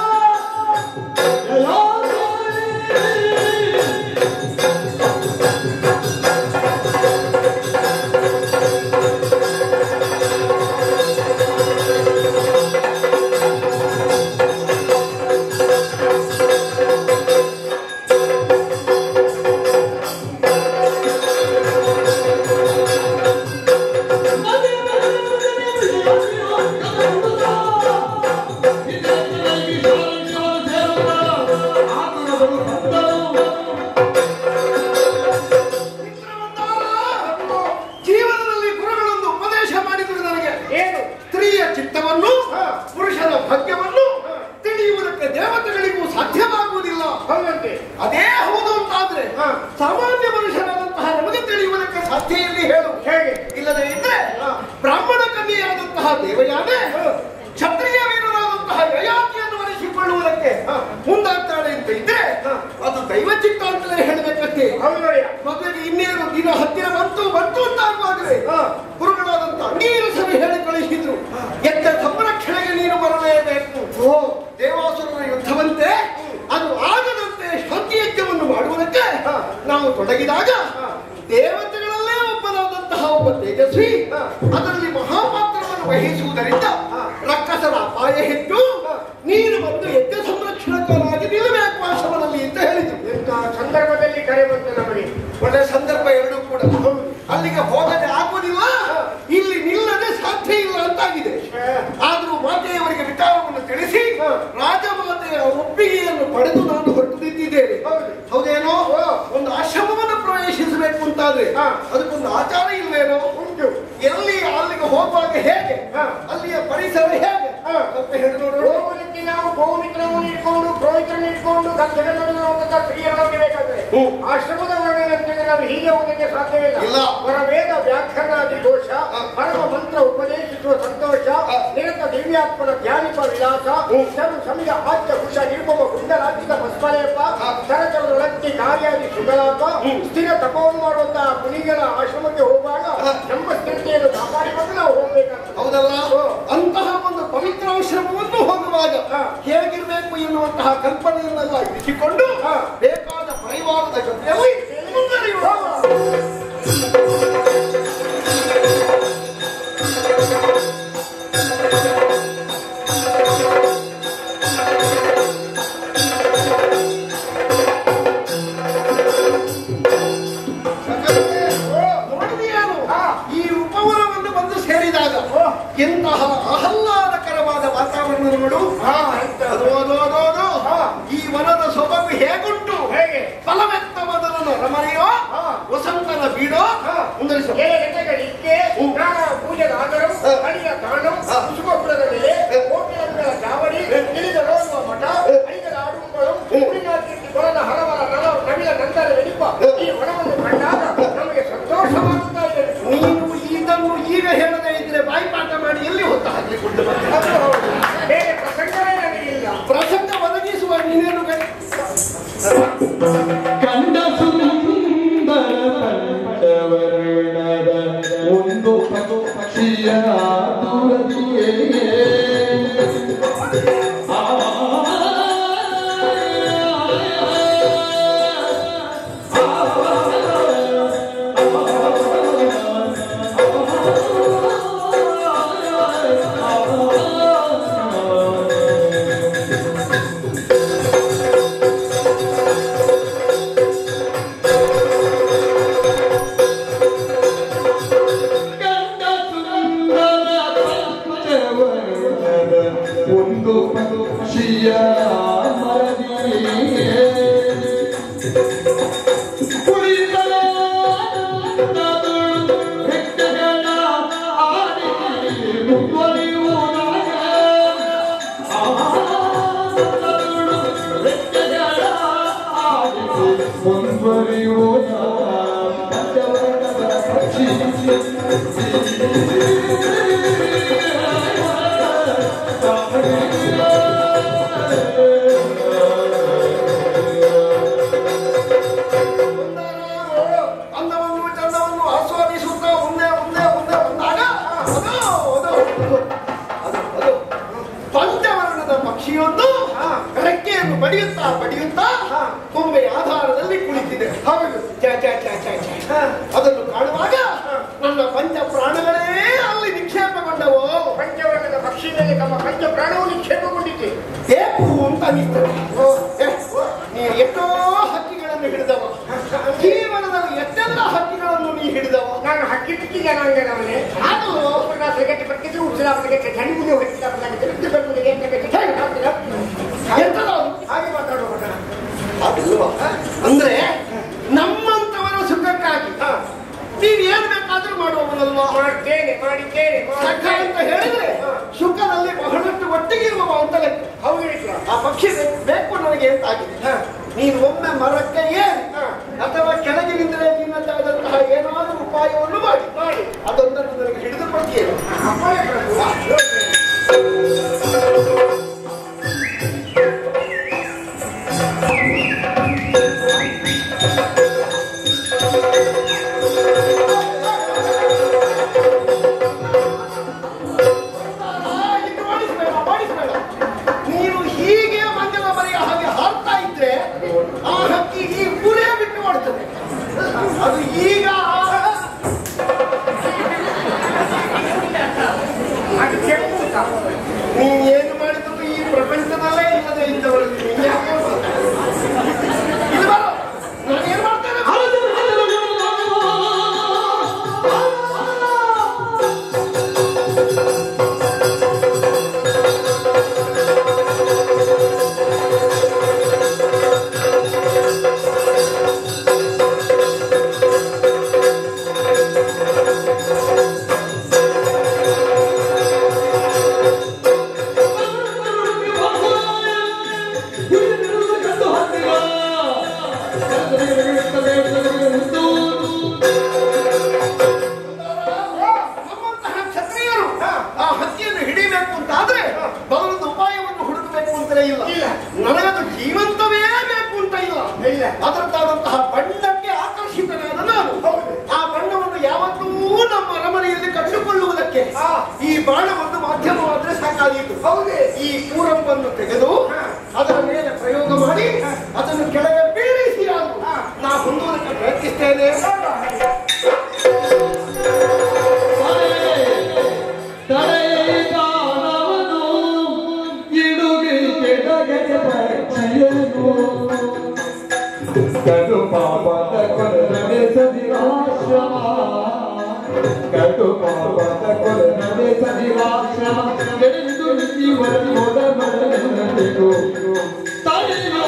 ಮಾಡುವುದಕ್ಕೆ ದೇವತೆಗಳಿಗೂ ಸಾಧ್ಯವಾಗುವುದಿಲ್ಲ
ಹೌದಂತೆ
ಅದೇ ಹೌದು ಅಂತಾದ್ರೆ
ಹಾ.
ಸಾಮಾನ್ಯ ಮನುಷ್ಯನಾದಂತಹ ನಮಗೆ ತಿಳಿಯುವುದಕ್ಕೆ ಸಾಧ್ಯ ಇಲ್ಲಿ ಹೇಳು
ಹೇಗೆ
ಇಲ್ಲದೆ ಇದ್ರೆ
ಹಾ.
ಬ್ರಾಹ್ಮಣ ಕನ್ಯೆಯಾದಂತಹ ದೇವಯಾನೆ ಕ್ಷತ್ರಿಯ ವೀರನಾದಂತಹ ಯಯಾತಿಯನ್ನು ವರಿಸಿಕೊಳ್ಳುವುದಕ್ಕೆ
ಹಾ.
ಮುಂದಾಗ್ತಾಳೆ ಅಂತ ಇದ್ರೆ
ಹಾ.
ಅದು ದೈವಚಿತ್ತ ಅಂತಲೇ ಹೇಳಬೇಕಷ್ಟೇ
ಹೌದು ನೋಡಿಯ
ಮದುವೆಗೆ ಇನ್ನೇನು ದಿನ ಹತ್ತಿರ ಬಂತು ಬಂತು ಅಂತ ಆಗುವಾಗಲೇ
ಹಾ.
ಗುರುಗಳಾದಂತ ಅಂಗೀರಸರು ಹೇಳಿ ಕಳಿಸಿದ್ರು ಎತ್ತ ಸಂರಕ್ಷಣೆಗೆ ನೀನು ಬರಲೇಬೇಕು ಓ ದೇವಾಸುರನ ಯುದ್ಧವಂತೆ ಅದು ಆಗದಂತೆ ಶಾಂತಿ ಯಜ್ಞವನ್ನು ಮಾಡುವುದಕ್ಕೆ
ಹಾ.
ನಾವು ತೊಡಗಿದಾಗ
ಹಾ.
ದೇವತೆಗಳಲ್ಲೇ ಒಬ್ಬನಾದಂತಹ ಒಬ್ಬ ತೇಜಸ್ವಿ
ಹಾ.
ಅದರಲ್ಲಿ ಮಹಾಪಾತ್ರವನ್ನು ವಹಿಸುವುದರಿಂದ
ಹಾ.
ರಕ್ಕಸರ ಅಪಾಯ ಹೆಚ್ಚು
ಹಾ.
ನೀನು ಬಂದು ಯಜ್ಞ ಸಂರಕ್ಷಣಕರಾಗಿ ನಿಲ್ಲಬೇಕು ಆಶ್ರಮದಲ್ಲಿ ಅಂತ ಹೇಳಿದ್ರು
ಇಂಥ ಸಂದರ್ಭದಲ್ಲಿ ಕರೆ ಬಂತು ನಮಗೆ
ಒಳ್ಳೆ ಸಂದರ್ಭ ಎರಡೂ ಕೂಡ ಅಲ್ಲಿಗೆ ಹೋಗದೆ ಆಗುವುದಿಲ್ಲ ಇಲ್ಲಿ ನಿಲ್ಲದೆ ಸಾಧ್ಯ ಇಲ್ಲ ಅಂತಾಗಿದೆ ಆದ್ರೂ ಮಾತೆಯವರಿಗೆ ವಿಚಾರವನ್ನು ತಿಳಿಸಿ
ಹ.
ರಾಜಮಾತೆಯ ಒಪ್ಪಿಗೆಯನ್ನು ಪಡೆದು ನಾನು ಹೊರಟು ನಿಂತಿದ್ದೇನೆ
ಹೌದು.
ಹೌದೇನೋ
ಹ.
ಒಂದು ಆಶ್ರಮವನ್ನು ಪ್ರವೇಶಿಸಬೇಕು ಅಂತಾದ್ರೆ
ಹ.
ಅದಕ್ಕೊಂದು ಆಚಾರ ಇಲ್ವೇನೋ
ಉಂಟು
ಎಲ್ಲಿ ಅಲ್ಲಿಗೆ ಹೋಗುವಾಗ ಹೇಗೆ
ಹ.
ಅಲ್ಲಿಯ ಪರಿಸರ ಹೇಗೆ
ಹ.
ಸ್ವಲ್ಪ ಹೇಳಿ ನೋಡೋಣ
ಹೋಗುವುದಕ್ಕೆ ನಾವು ಗೋಮಿತ್ರವನ್ನು ಇಟ್ಕೊಂಡು ಪುರೋಹಿತರನ್ನು ಇಟ್ಕೊಂಡು ಗಂಧದ ನಡುವೆ ಹೋಗುತ್ತಾ ಸ್ತ್ರೀಯರೊಳಗೆ ಬೇಕಾದ್ರೆ
ಹ್ಮ್.
ಆಶ್ರಮದ ವರ್ಣನೆ ಅಂತಂದ್ರೆ ನಾವು ಹೀಗೆ ಹೋಗಲಿಕ್ಕೆ ಸಾಧ್ಯವಿಲ್ಲ
ಇಲ್ಲ.
ಹೊರವೇದ ವ್ಯಾಖ್ಯಾನಾದಿ ದೋಷ
ಹ.
ಪರಮ ಮಂತ್ರ ಉಪದೇಶಿಸುವ ಸಂತೋಷ
ಹ.
ನಿರತ ದಿವ್ಯಾತ್ಮನ ಧ್ಯಾನಿಪ ವಿಲಾಸ
ಹ್ಮ್.
ಶರು ಸಮಿದ ಆಚ್ಯ ಕುಶ ನಿರ್ಮಮ ಕುಂಡಲಾಚಿತ ಭಸ್ಮಲೇಪ
ಹ.
ಸರಚರದೊಳಕ್ಕೆ ಕಾರ್ಯಾದಿ ಸುಗಲಾಪ
ಹ್ಮ್.
ಸ್ಥಿರ ತಪವನ್ನು ಮಾಡುವಂತಹ ಮುನಿಗಳ ಆಶ್ರಮಕ್ಕೆ ಹೋಗುವಾಗ
ಹ.
ನಮ್ಮ ಸ್ಥಿರತೆಯನ್ನು ಕಾಪಾಡಿಕೊಂಡು ನಾವು ಹೋಗ್ಬೇಕಾಗ್ತದೆ
ಹೌದಲ್ಲ ಅಂತಹ ಒಂದು ಪವಿತ್ರ ಆಶ್ರಮವನ್ನು ಹೋಗುವಾಗ
ಹ.
ಹೇಗಿರಬೇಕು ಎನ್ನುವಂತಹ ಕಲ್ಪನೆಯನ್ನೆಲ್ಲ ಇರಿಸಿಕೊಂಡು
ಹ.
ಬೇಕಾದ ಪರಿವಾರದ ಜೊತೆಯಲ್ಲಿ ಮುಂದುವರಿಯುವ ನೋಡಿದೆಯೇನು? ಈ ಉಪವನವನ್ನು ಬಂದು ಸೇರಿದಾಗ ಎಂತಹ ಆಹ್ಲಾದಕರವಾದ ವಾತಾವರಣ ನೋಡು ಅದು ಅದು ಅದು ಅದು ಈ ವನದ ಸೊಬಗು ಹೇಗುಂಟು
ಹೇಗೆ?
ಫಲವೆತ್ತ ಮೊದಲನ ರಮಣೆಯೋ
ಹಾ.
ವಸಂತನ ಬೀಡೋ
ಹಾ.
ಮುಂದರಿಸು
ಎಲೆಗಡ್ಡೆಗಳಿಕೆ, ಪ್ರಾಣ ಪೂಜೆದ ಆದರಂ, ಹಣಿಯ ತಾಣಂ, ಕುಸುಮಪುರದ ಮೇಲೆ, ಕೋಟಿಲಂಗಳ ಚಾವಡಿ, ಇಳಿದ ರೋಗುವ ಮಠ, ಐದರ ಆಡುಂಬಳು, ಉಳಿನಾಕೀರ್ತಿ ಕೊರದ ಹಲವರ ನಲ ನವಿಲ ನಂತರ ವೆಡಿಪ, ಈ ವನವನ್ನು ಕಂಡಾಗ ನಮಗೆ ಸಂತೋಷವಾಗುತ್ತಾ ಇದೆ
ನೀನು ಇದನ್ನು ಈಗ ಹೇಳದೇ ಇದ್ರೆ ಬಾಯಿಪಾಠ ಮಾಡಿ ಎಲ್ಲಿ ಹೊತ್ತ ಹಾಕಿಕೊಂಡು ಬರ್ತೀಯ?
ಅದು ಹೌದು. ಬೇರೆ ಪ್ರಸಂಗವೇ ನನಗಿಲ್ಲ
ಪ್ರಸಂಗ ಒದಗಿಸುವ ನೀನೇನು ಬೇಕು?
ಕಂಡ ಸುಂದರ ಪಂಚವರ್ಣದ ಒಂದು ಪಕ್ಷಿಯ ದೂರದಿಯೇ ಆ ಕಂಡ ಸುಂದರ ಪಂಚವರ್ಣದ ಒಂದು ಪಕ್ಷಿಯ ಮರದಿಯೇ ಕುಳಿತಲಾದದಳು ಹೆಜ್ಜೆಗಳ ಆಡಿ ಮುಂದುವರಿಯುವಾಗ ಆದದಳು ಹೆಜ್ಜೆಗಳ ಆಡಿ ಮುಂದುವರಿಯುವಾಗ ಪಂಚವರ್ಣದ ಪಕ್ಷಿ
ಅಂದವನ್ನು ಚಂದವನ್ನು ಆಸ್ವಾದಿಸುತ್ತಾ ಮುಂದೆ ಮುಂದೆ ಮುಂದೆ ಬಂದಾಗ ಅದು ಅದು ಅದು ಅದು ಪಂಚವರ್ಣದ ಪಕ್ಷಿಯೊಂದು ರೆಕ್ಕೆಯನ್ನು ಬಡಿಯುತ್ತಾ ಬಡಿಯುತ್ತಾ ಕೊಂಬೆ ಆಧಾರದಲ್ಲಿ ಕುಳಿತಿದೆ ಹೌದು ಛೆ, ಛೆ, ಛೆ, ಛೆ, ಛೆ. ಅದನ್ನು ಕಾಣುವಾಗ ನನ್ನ ಪಂಚ ಪ್ರಾಣಗಳೇ ಅಲ್ಲಿ ನಿಕ್ಷೇಪಗೊಂಡವು
ಪಂಚವರ್ಣದ ಪಕ್ಷಿ ಮೇಲೆ ತಮ್ಮ ಪಂಚ ಪ್ರಾಣವು ನಿಕ್ಷೇಪಗೊಂಡಿದೆ
ಬೇಕು ಅಂತ ಅನಿಸ್ತದೆ ಏ, ನೀ ಎಷ್ಟೋ ಹಕ್ಕಿಗಳನ್ನು ಹಿಡಿದವ ಜೀವನದಲ್ಲಿ ಎಷ್ಟೆಲ್ಲ ಹಕ್ಕಿಗಳನ್ನು ನೀ ಹಿಡಿದವ
ನಾನು ಹಕ್ಕಿ ಪಿಕ್ಕಿ ಜನಾಂಗದವನೇ
ಅದು
ಗಟ್ಟಿ ಪಟ್ಟಿದ್ರು ಉಸಿರಾಪಟ್ಟಿಗೆ ಕಣ್ಣಿಗೆ ಹೊಟ್ಟಿಗೆ
ಎಂತದ ಅದು?
ಹಾಗೆ ಮಾತಾಡುವ
ಅದಲ್ವಾ? ಅಂದ್ರೆ ನಮ್ಮಂತವರ ಸುಖಕ್ಕಾಗಿ ನೀವ್ ಏನ್ ಬೇಕಾದ್ರೂ ಮಾಡುವವನಲ್ವಾ
ಮಾಡ್ತೇನೆ ಮಾಡಿದ್ದೇನೆ
ಸಖ ಅಂತ ಹೇಳಿದ್ರೆ ಸುಖದಲ್ಲಿ ಬಹಳಷ್ಟು ಒಟ್ಟಿಗೆ ಇರುವವ ಅಂತ ಲೆಕ್ಕ
ಹೌದು ಮಿತ್ರ.
ಆ ಪಕ್ಷಿ ಬೇಕು- ಬೇಕು ನನಗೆ ಅಂತ ಆಗಿದೆ ನೀನು ಒಮ್ಮೆ ಮರಕ್ಕೆ ಏರಿ ಅಥವಾ ಕೆಳಗಿನಿಂದಲೇ ನಿನ್ನದಾದಂತಹ ಏನಾದರೂ ಉಪಾಯವನ್ನು ಮಾಡಿ ಮಾಡಿ ಅದೊಂದನ್ನು ನನಗೆ ಹಿಡಿದುಕೊಳ್ತೀಯ ಮಾಡಿಸ್ಬೇಡ ಮಾಡಿಸ್ಬೇಡ ನೀನು ಹೀಗೆ ಮಂಗಲ ಮರಿಯ ಹಾಗೆ ಹಾರ್ತಾ ಇದ್ರೆ ಆ ಹಕ್ಕಿ ಈ ಊರೇ ಬಿಟ್ಟು ಮಾಡ್ತದೆ ಅದು ಈಗ
ಅದು ಕೆಂಪು ಅಂತ.
ನೀನ್ ಏನು ಮಾಡಿದ್ರು ಈ ಪ್ರಪಂಚದಲ್ಲೇ ಇಲ್ಲದೆ ಇದ್ದವಳು ನೀನ್ ಯಾಕೆ ಮಾಡ್ತಾ? ಇಲ್ಲಿ ಬರೋ ನಾನು ಏನ್ ಮಾಡ್ತೇನೆ ನಮ್ಮಂತಹ ಕ್ಷತ್ರಿಯರು ಆ ಹಕ್ಕಿಯನ್ನು ಹಿಡಿಬೇಕು ಅಂತ ಆದ್ರೆ ಬದಲೊಂದು ಉಪಾಯವನ್ನು ಹುಡುಕಬೇಕು ಅಂತಲೇ ಇಲ್ಲ
ಇಲ್ಲ.
ನನಗದು ಜೀವಂತವೇ ಬೇಕು ಅಂತ ಇಲ್ಲ
ಇಲ್ಲ.
ಅದರದ್ದಾದಂತಹ ಬಣ್ಣಕ್ಕೆ ಆಕರ್ಷಿತನಾದ ನಾನು ಆ ಬಣ್ಣವನ್ನು ಯಾವತ್ತೂ ನಮ್ಮ ಅರಮನೆಯಲ್ಲಿ ಕಟ್ಟಿಕೊಳ್ಳುವುದಕ್ಕೆ
ಆ.
ಈ ಬಾಣವನ್ನು ಮಾಧ್ಯಮವಾದ್ರೆ ಸಾಕಾಗಿತ್ತು
ಹೌದೇ?
ಈ ಕೂರಂಬನ್ನು ತೆಗೆದು ಅದರ ಮೇಲೆ ಪ್ರಯೋಗ ಮಾಡಿ ಅದನ್ನು ಕೆಳಗೆ ಬೀಳಿಸಿ ಆದ್ರು ನಾ ಹೊಂದುವುದಕ್ಕೆ ಪ್ರಯತ್ನಿಸ್ತೇನೆ
ಕಡು ಪಾಪದ ಕೊಲೆ ಸದಿರಾಶ್ರಮ ಕಡು ಪಾಪದ ಕೊಲೆ ಸದಿರಾಶ್ರಮ ಎಂದು ಜೀವನ ಮೊದಲು ತಾಯಿಯೋ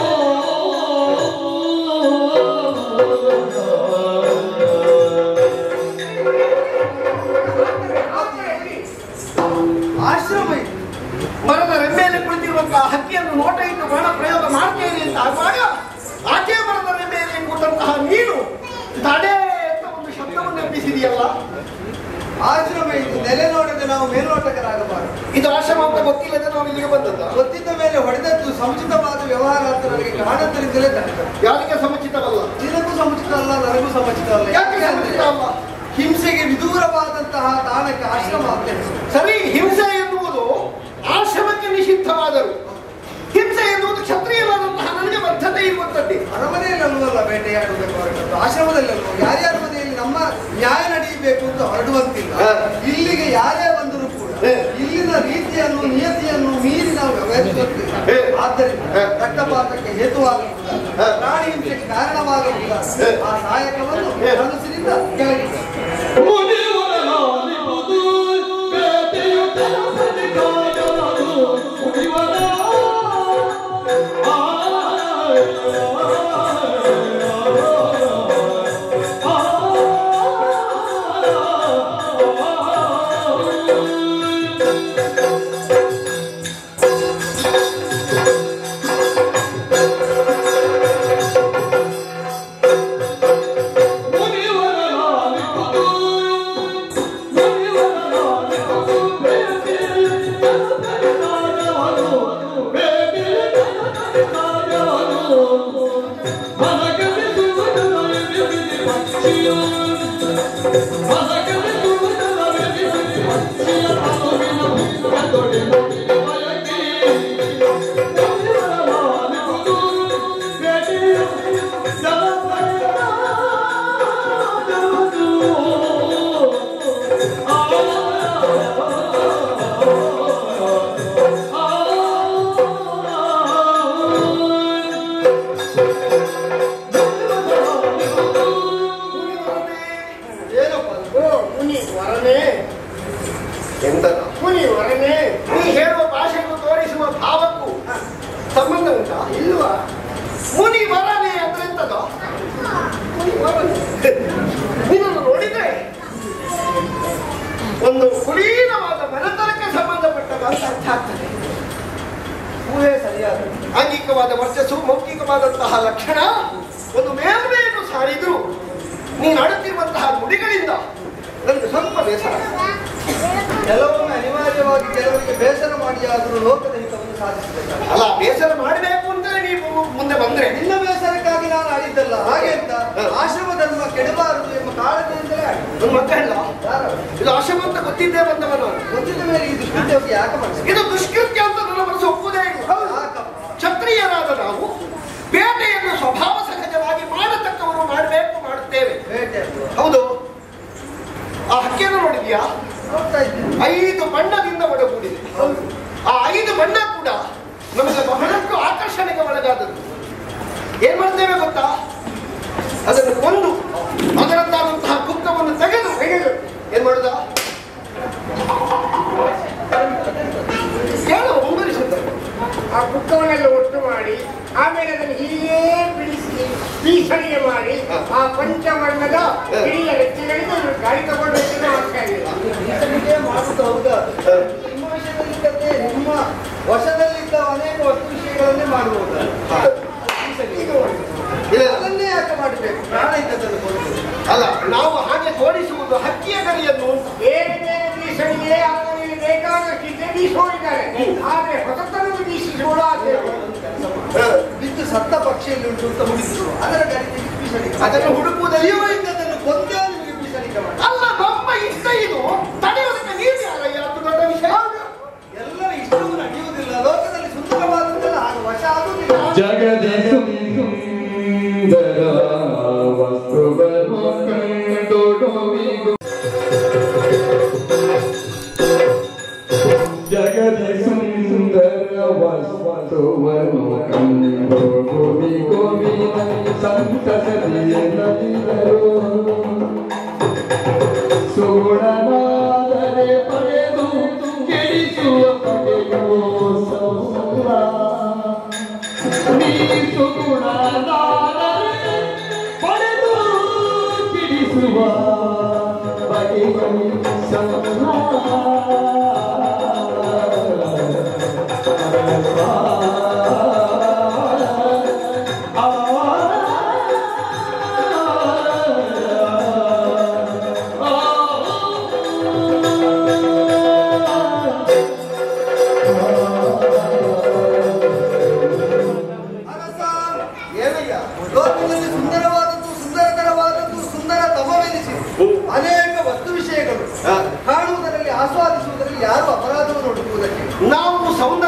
ಆಶ್ರಮ ಇದು ಮರದ ರೆಂಬೆಯಲ್ಲಿ ಕುಳಿತಿರುವಂತಹ ಹಕ್ಕಿಯನ್ನು ನೋಟ ಇಟ್ಟು ಬಾಣ ಪ್ರಯೋಗ ಮಾಡ್ತೇನೆ ಅಂತ ಆಗುವಾಗ ಆಚೆ ಮರದ ರೆಂಬೆಯಲ್ಲಿ ಕೂತಂತಹ ನೀನು ತಡೆ ಅಂತ ಒಂದು ಶಬ್ದವನ್ನು ಎಬ್ಬಿಸಿದೆಯಲ್ಲ
ಆಶ್ರಮ ಇದು ನೆಲೆ ನೋಡದೆ ನಾವು ಮೇಲ್ನೋಟಕರಾಗಬಾರದು
ಇದು ಆಶ್ರಮ ಅಂತ ಗೊತ್ತಿಲ್ಲದೆ ನಾವು ಇಲ್ಲಿಗೆ ಬಂದದ್ದು
ಗೊತ್ತಿದ್ದ ಮೇಲೆ ಹೊಡೆದದ್ದು ಸಮುಚಿತವಾದ ವ್ಯವಹಾರ ಅಂತ ನನಗೆ ಕಾರಣದಿಂದಲೇ ತಡೆದ
ಯಾರಿಗೆ ಸಮುಚಿತವಲ್ಲ
ನಿನಗೂ ಸಮುಚಿತ ಅಲ್ಲ ನನಗೂ ಸಮುಚಿತ ಅಲ್ಲ
ಯಾಕೆ
ಯಾಕೆ
ಸಮುಚಿತ ಅಲ್ಲ
ಹಿಂಸೆಗೆ ವಿದೂರವಾದಂತಹ ತಾಣಕ್ಕೆ ಆಶ್ರಮ ಅಂತ ಹೆಸರು.
ಸರಿ ಹಿಂಸೆ ಎನ್ನುವುದು ಆಶ್ರಮಕ್ಕೆ ನಿಷಿದ್ಧವಾದರು ಹಿಂಸೆ ಎನ್ನುವುದು ಕ್ಷತ್ರಿಯರಾದಂತಹ ನನಗೆ ಬದ್ಧತೆ ಇರುವಂತದ್ದೇ
ಅರಮನೆಯಲ್ಲಿ ಅಲ್ವಲ್ಲ ಬೇಟೆಯಾಡುವುದಕ್ಕೆ ಹೊರಟದ್ದು ಆಶ್ರಮದಲ್ಲಿ ಅಲ್ವ ಯಾರ್ಯಾರ ಮನೆಯಲ್ಲಿ ನಮ್ಮ ನ್ಯಾಯ ನಡೆಯಬೇಕು ಅಂತ ಹೊರಡುವಂತಿಲ್ಲ
ಹಾ.
ಇಲ್ಲಿಗೆ ಯಾರೇ ಬಂದರೂ ಕೂಡ
ಹೇ.
ಇಲ್ಲಿನ ರೀತಿಯನ್ನು ನಿಯತಿಯನ್ನು ಮೀರಿ ನಾವು ವ್ಯವಹರಿಸುವಂತಿಲ್ಲ
ಹೇ.
ಆದ್ದರಿಂದ
ಹೇ.
ರಕ್ತಪಾತಕ್ಕೆ ಹೇತುವಾಗಬಹುದಾದ
ಹೇ.
ಪ್ರಾಣಿ ಹಿಂಸೆಗೆ ಕಾರಣವಾಗಬಹುದಾದ
ಹೇ.
ಆ ಸಹಾಯಕವನ್ನು
ಹೇ.
ಮನಸ್ಸಿನಿಂದ ಕೆಳಗಿಡ
ಮುನಿವರನಾಲಿಪುದು ಬೇಟೆಯು ತಲುಪಲಿ ಕಾಯಲಾದು ಮುನಿವರ ಆ
ಏನಪ್ಪ ಅದು?
ಓ ಮುನಿ ವರನೇ
ಎಂತ
ಮುನಿ ವರನೇ ನೀ ಹೇಳುವ ಭಾಷೆಯನ್ನು ತೋರಿಸುವ ಭಾವಕ್ಕೂ ಸಂಬಂಧ ಉಂಟಾ ಇಲ್ವಾ ಮುನಿ ವರನೇ ಅಂದ್ರೆ ಎಂತದೋ ಮುನಿ ವರನೇ ನಿನ್ನನ್ನು ನೋಡಿದ್ರೆ ಒಂದು ಕುಲೀನವಾದ ಮನೆತನಕ್ಕೆ ಸಂಬಂಧಪಟ್ಟದ ಅಂತ ಅರ್ಥ ಆಗ್ತದೆ ಊಹೆ ಸರಿಯಾದ ಆಂಗಿಕವಾದ ವರ್ಚಸ್ಸು ಮೌಖಿಕವಾದಂತಹ ಲಕ್ಷಣ ಒಂದು ಮೇಲ್ಮೇಲು ಸಾರಿದ್ರು ನೀನು ಆಡುತ್ತಿರುವಂತಹ ನುಡಿಗಳಿಂದ ನನಗೆ ಸ್ವಲ್ಪ ಬೇಸರ
ಕೆಲವೊಮ್ಮೆ ಅನಿವಾರ್ಯವಾಗಿ ಕೆಲವರಿಗೆ ಬೇಸರ ಮಾಡಿ ಆದರೂ ಲೋಕದ ಹಿತವನ್ನು ಸಾಧಿಸಬೇಕಾಗಿದೆ
ಅಲ್ಲ ಬೇಸರ ಮಾಡಬೇಕು ಅಂತಲೇ ನೀವು ಮುಂದೆ ಬಂದ್ರೆ
ನಿನ್ನ ಬೇಸರಕ್ಕಾಗಿ ನಾನು ಆಡಿದ್ದಲ್ಲ ಹಾಗೆ ಅಂತ ಆಶ್ರಮ ಧರ್ಮ ಕೆಡಬಾರದು ಎಂಬ ಕಾರಣದಿಂದಲೇ ಆಡಿದ್ದು
ಒಂದು ಮತ್ತೆ ಹೇಳ
ಯಾರು?
ಇದು ಆಶ್ರಮ ಅಂತ ಗೊತ್ತಿದ್ದೇ ಬಂದವ ನಾನು
ಗೊತ್ತಿದ್ದ ಮೇಲೆ ಈ ದುಷ್ಕೃತ್ಯಕ್ಕೆ ಯಾಕೆ ಮಾಡಿಸಿ
ಇದು ದುಷ್ಕೃತ್ಯ ಅಂತ ನನ್ನ ಮನಸ್ಸು ಒಪ್ಪುವುದೇ ಇಲ್ಲ ಕ್ಷತ್ರಿಯರಾದ ನಾವು ಬೇಟೆಯನ್ನು ಸ್ವಭಾವ ಸಹಜವಾಗಿ ಮಾಡತಕ್ಕವರು ಮಾಡಬೇಕು ಮಾಡುತ್ತೇವೆ
ಬೇಟೆ ಅಲ್ವಾ?
ಹೌದು ಆ ಹಕ್ಕಿಯನ್ನು ನೋಡಿದ್ಯಾ
ನೋಡ್ತಾ ಇದ್ದೀನಿ
ಐದು ಬಣ್ಣದಿಂದ ಒಡಗೂಡಿದೆ ಆ ಐದು ಬಣ್ಣ ಕೂಡ ನಮಗೆ ಬಹಳಷ್ಟು ಆಕರ್ಷಣೆಗೆ ಒಳಗಾದದ್ದು ಏನ್ ಮಾಡ್ತೇವೆ ಗೊತ್ತಾ ಅದನ್ನು ಕೊಂದು ಅದರದ್ದಾದಂತಹ ಕುತ್ತವನ್ನು ತೆಗೆದು ತೆಗೆದು ಏನ್ ಮಾಡುದ ಕೇಳು ಮುಂದುವರಿಸುತ್ತಾರೆ
ಆ ಪುಕ್ಕವನ್ನೆಲ್ಲ ಒಟ್ಟು ಮಾಡಿ ಆಮೇಲೆ ಅದನ್ನು ಹೀಗೇ ಬಿಡಿಸಿ ಪೀಸಣಿಗೆ ಮಾಡಿ ಆ ಪಂಚವರ್ಣದ ಹಿರಿಯ ವ್ಯಕ್ತಿಗಳಿಗೆ ಗಾಡಿ ತಗೊಂಡು ಹೋಗ್ಲಿಕ್ಕೆ ಆಗ್ತಾ ಇಲ್ಲ
ಈತನಿಗೆ ಮಾಡುವುದು ಹೌದಾ ನಿಮ್ಮ ವಿಷಯದಲ್ಲಿ ಕತೆ ನಿಮ್ಮ ವಶದಲ್ಲಿದ್ದ ಅನೇಕ ವಸ್ತು ವಿಷಯಗಳನ್ನೇ ಮಾಡಬಹುದು ಅದನ್ನೇ ಯಾಕೆ ಮಾಡಬೇಕು ಪ್ರಾಣ ಇದ್ದದನ್ನು ಕೊಡುವುದು
ಅಲ್ಲ ನಾವು ಹಾಗೆ ತೋರಿಸುವುದು ಹಕ್ಕಿಯ ಗರಿಯನ್ನು ಅಂತ.
ಬೇರೆ ಬೇರೆ ಬೀಸಣಿಗೆ ಅವರಿಗೆ ಬೇಕಾದಷ್ಟಿದ್ದೇ ಬೀಸೋಡಿದ್ದಾರೆ ಆದ್ರೆ ಹೊಸತನವನ್ನು ಬೀಸಿಸೋಳು ಆಸೆ
ಬಿದ್ದು ಸತ್ತ ಪಕ್ಷಿಯಲ್ಲಿ ಉಂಟು ಅಂತ ಹುಡುಕಿದ್ರು ಅದರ ಗಡಿ ತೆಗೆದು ಬೀಸಣಿಗೆ
ಅದನ್ನು ಹುಡುಕುವುದಲ್ಲಿ
ಜೀವ ಇದ್ದದನ್ನು ಕೊಂದೇ ನಿಮಗೆ ಬೀಸಣಿಗೆ ಮಾಡಿ
ಅಲ್ಲ ನಮ್ಮ ಇಷ್ಟ ಇದು ತಡೆಯುವುದಕ್ಕೆ ನೀವು ಯಾರಯ್ಯ ಅದು ದೊಡ್ಡ ವಿಷಯ
ಎಲ್ಲರ ಇಷ್ಟವೂ ನಡೆಯುವುದಿಲ್ಲ ಲೋಕದಲ್ಲಿ ಸುಂದರವಾದದ್ದೆಲ್ಲ ಆಗ ವಶ ಆಗುವುದಿಲ್ಲ
ಜಗದಿ ಸುಂದರ ವಸ್ತುವನ್ನು ಕಂಡೊಡುವಿಗು ಜಗದಿ ಸುಂದರ ವಸ್ತುವನ್ನು ಕಂಡೊಡುವಿಗು ವಿನಯಿ ಸಂತಸದಿ ನಲಿದರು ಸುಗುಣನಾದರೆ ಪಡೆದು ಕೆಡಿಸುವ ಪಡೆಯೋ ಸೌರ ನೀ ಸುಗುಣನಾದರೆ ಪಡೆದು ಕಿಡಿಸುವ ಬಗೆಯೋ
ಅರಸ, ಏನಯ್ಯ ಲೋಕದಲ್ಲಿ ಸುಂದರವಾದದ್ದು ಸುಂದರಕರವಾದದ್ದು ಸುಂದರ ತಮವೆನಿಸಿ ಅನೇಕ ವಸ್ತು ವಿಷಯಗಳು ಕಾಣುವುದರಲ್ಲಿ ಆಸ್ವಾದಿಸುವುದರಲ್ಲಿ ಯಾರು ಅಪರಾಧವನ್ನು ಹುಡುಕುವುದಕ್ಕೆ
ನಾವು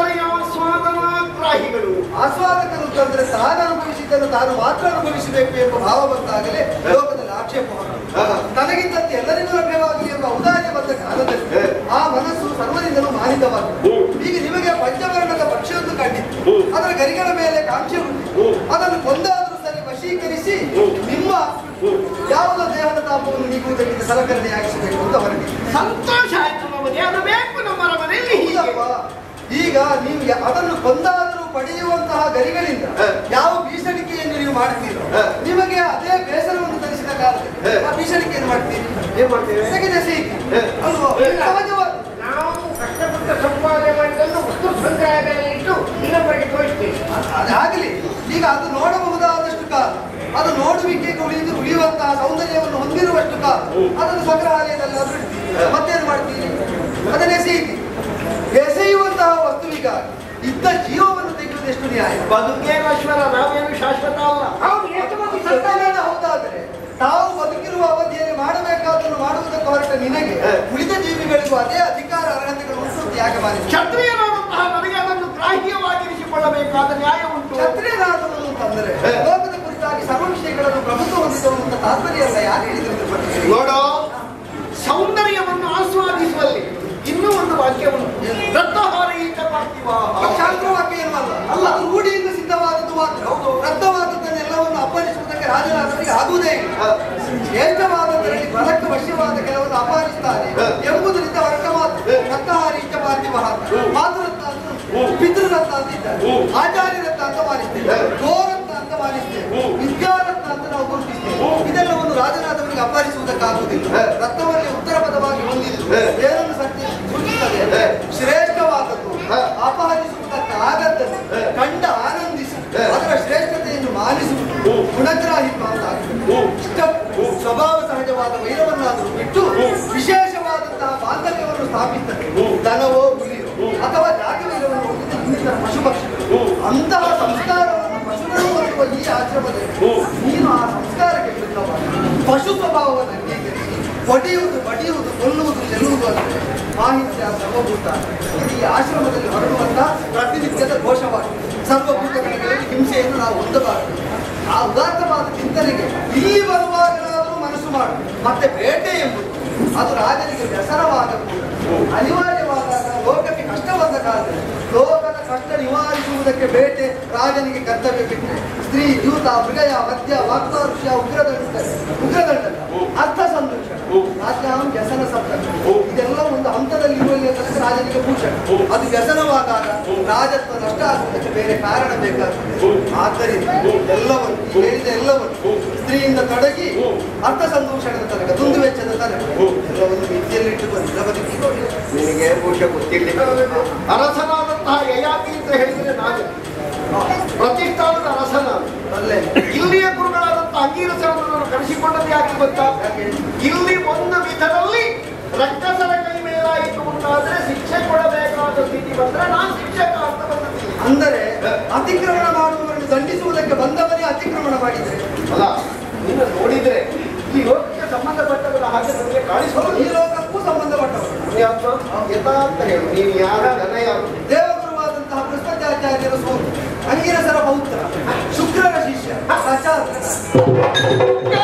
ಸೌಂದರ್ಯಾಸ್ವಾದನಾಗ್ರಾಹಿಗಳು
ಆಸ್ವಾದಕರು ಅಂತಂದ್ರೆ ತಾನು ಅನುಭವಿಸಿದ್ದನ್ನು ತಾನು ಮಾತ್ರ ಅನುಭವಿಸಬೇಕು ಎಂಬ ಭಾವ ಬಂದಾಗಲೇ ಲೋಕದಲ್ಲಿ ಆಕ್ಷೇಪ ಹೊರಟು. ತನಗಿದ್ದಂತೆ ಎಲ್ಲರಿಗೂ ಲಭ್ಯವಾಗಲಿ ಎಂಬ ಔದಾರ್ಯ ಬಂದ ಕಾಲದಲ್ಲಿ ಆ ಮನಸ್ಸು ಸರ್ವದಿಂದಲೂ ಮಾನಿತವಾಗಿದೆ ಈಗ ನಿಮಗೆ ಪಂಚವರ್ಣದ ಪಕ್ಷಿಯೊಂದು ಕಂಡಿತ್ತು ಅದರ ಗರಿಗಳ ಮೇಲೆ ಕಾಂಕ್ಷೆ ಉಂಟು ಅದನ್ನು ಕೊಂದಾದರೂ ಸರಿ ವಶೀಕರಿಸಿ ನಿಮ್ಮ ಯಾವುದೋ ದೇಹದ ತಾಪವನ್ನು ನೀಗುವುದಕ್ಕೆ ಸಲಕರಣೆಯಾಗಿಸಬೇಕು ಅಂತ ಹೊರಟಿದೆ
ಸಂತೋಷ ಆಯ್ತು ನಮಗೆ ಅದು ಬೇಕು ನಮ್ಮ ಮನೆಯಲ್ಲಿ ಹೀಗೆ
ಹೌದಪ್ಪ. ಈಗ ನೀವು ಯ- ಅದನ್ನು ಕೊಂದಾದರೂ ಪಡೆಯುವಂತಹ ಗರಿಗಳಿಂದ ಯಾವ ಬೀಸಣಿಕೆಯನ್ನು ನೀವು ಮಾಡ್ತೀರೋ ನಿಮಗೆ ಅದೇ ಬೇಸರವನ್ನು ತರಿಸಿದ ಕಾಲದಲ್ಲಿ ಆ ಬೀಸಣಿಕೆಯನ್ನು ಮಾಡ್ತೀರಿ
ಏನ್ ಮಾಡ್ತೇವೆ
ತೆಗೆದ ಸಿಹಿ ಅಲ್ವಾ? ಸಹಜವಾದ
ನಾವು ಕಷ್ಟಪಟ್ಟ ಸಂಪಾದನೆ ಮಾಡಿದ್ದನ್ನು ವಸ್ತು ಸಂಗ್ರಹದಲ್ಲಿ ಇಟ್ಟು ಇನ್ನೊಬ್ಬರಿಗೆ ತೋರಿಸ್ತೇವೆ
ಅದ್- ಅದಾಗಲಿ ಈಗ ಅದು ನೋಡಬಹುದಾದಷ್ಟು ಕಾಲ ಅದು ನೋಡುವಿಕೆಗೆ ಉಳಿದು ಉಳಿಯುವಂತಹ ಸೌಂದರ್ಯವನ್ನು ಹೊಂದಿರುವಷ್ಟು ಕಾಲ ಅದನ್ನು ಸಂಗ್ರಹಾಲಯದಲ್ಲಿ ಆದ್ರೂ ಇಡ್ತೀರಿ ಮತ್ತೇನು ಮಾಡ್ತೀರಿ ಅದನ್ನ ಎಸೆಯಿರಿ ಎಸೆಯುವಂತಹ ವಸ್ತುವಿಗಾಗಿ ಇದ್ದ ಜೀವವನ್ನು ತೆಗೆಯುವುದೆಷ್ಟು ನ್ಯಾಯ
ಬದುಕೇ ನಶ್ವರ ನಾವೇನು ಶಾಶ್ವತ ಅಲ್ಲ
ಹೌದು ಎಷ್ಟು ಮಂದಿ ಸಂತಾನ
ಸಂತಾನ ಹೌದಾದ್ರೆ ತಾವು ಬದುಕಿರುವ ಅವಧಿಯಲ್ಲಿ ಮಾಡಬೇಕಾದನ್ನು ಮಾಡುವುದಕ್ಕೆ ಹೊರಟ ನಿನಗೆ ಉಳಿದ ಜೀವಿಗಳಿಗೂ ಅದೇ ಅಧಿಕಾರ ಅರ್ಹತೆಗಳು ಉಂಟು ಅಂತ ಯಾಕೆ ಮಾಡಿ
ಕ್ಷತ್ರಿಯನಾದಂತಹ ನನಗೆ ಅದನ್ನು ಗ್ರಾಹ್ಯವಾಗಿರಿಸಿಕೊಳ್ಳಬೇಕಾದ ನ್ಯಾಯ ಉಂಟು
ಕ್ಷತ್ರಿಯನಾದವನು ಅಂತಂದ್ರೆ ಲೋಕದ ಕುರಿತಾಗಿ ಸರ್ವ ವಿಷಯಗಳನ್ನು ಪ್ರಭುತ್ವ ಹೊಂದಿದವನು ಅಂತ ತಾತ್ಪರ್ಯ ಅಲ್ಲ ಯಾರು ಹೇಳಿದ್ರು ಇದ್ರ ಬಗ್ಗೆ?
ನೋಡೋ ಸೌಂದರ್ಯವನ್ನು ಆಸ್ವಾದಿಸುವಲ್ಲಿ ಇನ್ನೂ ಒಂದು ವಾಕ್ಯ ಉಂಟು ರಕ್ತಹಾರೀತ ಪಾರ್ಥಿವಾಹ.
ಪಕ್ಷಾಂತರ ವಾಕ್ಯ ಏನು ಅಲ್ಲ ಅಲ್ಲ ಅದು ರೂಢಿಯಿಂದ ಸಿದ್ಧವಾದದ್ದು ಮಾತ್ರ ರಕ್ತವಾದದ್ದನ್ನೆಲ್ಲವನ್ನು ಅಪಹರಿಸುವುದಕ್ಕೆ ರಾಜರಾಜನಿಗೆ ಆಗುವುದೇ ಇಲ್ಲ ಶ್ರೇಷ್ಠವಾದದ್ದರಲ್ಲಿ ಬಲಕ್ಕೆ ವಶ್ಯವಾದ ಕೆಲವನ್ನು ಅಪಹರಿಸ್ತಾನೆ ಎಂಬುದರಿಂದ ಹೊರಟ ಮಾತು ರಕ್ತಹಾರೀತ ಪಾರ್ಥಿವ ಮಾತೃರತ್ನ ಅಂತ ಉಂಟು. ಪಿತೃರತ್ನ ಅಂತ ಇದ್ದಾರೆ ಆಚಾರ್ಯರತ್ನ ಅಂತ ಮಾನಿಸ್ತೇವೆ ಗೋರತ್ನ ಅಂತ ಮಾನಿಸ್ತೇವೆ ವಿದ್ಯಾರತ್ನ ಅಂತ ನಾವು ಗುರುತಿಸ್ತೇವೆ ಇದೆಲ್ಲವನ್ನು ರಾಜನಾದವರಿಗೆ ಅಪಹರಿಸುವುದಕ್ಕಾಗುವುದಿಲ್ಲ ರತ್ನವಲ್ಲಿ ಉತ್ತರ ಪದವಾಗಿ ಹೊಂದಿದ್ದು ಏನನ್ನು ಸತ್ಯ ಸೂಚಿಸುತ್ತದೆ ಅಂದ್ರೆ ಶ್ರೇಷ್ಠವಾದದ್ದು ಅಪಹರಿಸುವುದಕ್ಕಾಗದ್ದನ್ನು ಈ ಆಶ್ರಮದಲ್ಲಿ ಹೊರಡುವಂತಹ ಪ್ರತಿನಿತ್ಯದ ಘೋಷವಾಗಿದೆ ಸರ್ವಭೂತಗಳಲ್ಲಿ ಹಿಂಸೆಯನ್ನು ನಾವು ಹೊಂದಬಾರದು ಆ ಉದಾತ್ತವಾದ ಚಿಂತನೆಗೆ ಇಲ್ಲಿ ಬರುವಾಗಲಾದರೂ ಮನಸ್ಸು ಮಾಡು ಮತ್ತೆ ಬೇಟೆ ಎಂಬುದು ಅದು ರಾಜನಿಗೆ ವ್ಯಸನವಾಗಬಹುದು ಅನಿವಾರ್ಯವಾದಾಗ ಲೋಕಕ್ಕೆ ಕಷ್ಟ ಬಂದ ಕಾಲದಲ್ಲಿ ಲೋಕದ ಕಷ್ಟ ನಿವಾರಿಸುವುದಕ್ಕೆ ಬೇಟೆ ರಾಜನಿಗೆ ಕರ್ತವ್ಯ ಬಿಟ್ಟರೆ ಸ್ತ್ರೀ ದ್ಯೂತ ಮೃಗಯ ಮದ್ಯ ವಾಕ್ತಾರುಷ್ಯ ಉಗ್ರದಂಡ ಉಗ್ರದಂಡ ಅರ್ಥ ಸಂರಕ್ಷಣ ರಾಜ್ಯಾಂ ವ್ಯಸನ ಸಪ್ತ ಇದೆಲ್ಲ ಒಂದು ಹಂತದಲ್ಲಿ ಇರುವಲ್ಲಿ ತನಕ ರಾಜನಿಗೆ ಭೂಷಣ ಅದು ವ್ಯಸನವಾದಾಗ ರಾಜತ್ವ ನಷ್ಟ ಆಗುವುದಕ್ಕೆ ಬೇರೆ ಕಾರಣ ಬೇಕಾಗ್ತದೆ ಆದ್ದರಿಂದ ಎಲ್ಲವನ್ನು ಈ ಹೇಳಿದ ಎಲ್ಲವನ್ನು ಸ್ತ್ರೀಯಿಂದ ತೊಡಗಿ ಅರ್ಥ ಸಂದೂಷಣದ ತನಕ ದುಂದು ವೆಚ್ಚದ ತನಕ ಎಲ್ಲವನ್ನು ಮಿತಿಯಲ್ಲಿ ಇಟ್ಟುಕೊಂಡು ಬದುಕಿ ನೋಡಿ
ನಿನಗೆ ಬಹುಶಃ ಗೊತ್ತಿರಲಿಲ್ಲ ಅರಸನಾದಂತಹ ಯಯಾತಿ ಅಂತ ಹೇಳಿದ್ರೆ ನಾನು ಪ್ರತಿಷ್ಠಾನದ ಅರಸನ
ಅಲ್ಲೇ
ಇಲ್ಲಿಯ ಗುರುಗಳಾದಂತಹ ಅಂಗೀರಸರನ್ನು ನಾನು ಕರೆಸಿಕೊಂಡದ್ದು ಯಾಕೆ ಗೊತ್ತಾ ಇಲ್ಲಿ ಒಂದು ವಿಧದಲ್ಲಿ ರಕ್ಕಸರ ಕೈ ಮೇಲಾಯಿತು ಅಂತಾದ್ರೆ ಶಿಕ್ಷೆ ಕೊಡಬೇಕಾದ ಸ್ಥಿತಿ ಬಂದ್ರೆ ನಾನು ಶಿಕ್ಷಕ ಅಂತ ಬಂದಿದ್ದೀನಿ
ಅಂದರೆ ಅತಿಕ್ರಮಣ ಮಾಡುವವರನ್ನು ದಂಡಿಸುವುದಕ್ಕೆ ಬಂದವರೇ ಅತಿಕ್ರಮಣ ಮಾಡಿದರೆ
ಅಲ್ಲ ನೀನು ನೋಡಿದ್ರೆ ಈ ಲೋಕಕ್ಕೆ ಸಂಬಂಧಪಟ್ಟವರ ಹಾಗೆ ನನಗೆ ಕಾಣಿಸೋದು
ಈ ಲೋಕಕ್ಕೂ ಸಂಬಂಧಪಟ್ಟವರು
ಯಥಾರ್ಥ ಹೇಳು ನೀನು ಯಾರು ಜನ ಯಾರು
ದೇವಗುರುವಾದಂತಹ ಬೃಹಸ್ಪತ್ಯಾಚಾರ್ಯರ ಸೋಲು ಅಂಗಿರಸರ ಪೌತ್ರ ಶುಕ್ರನ ಶಿಷ್ಯ ಸಚಾರ್ಯನ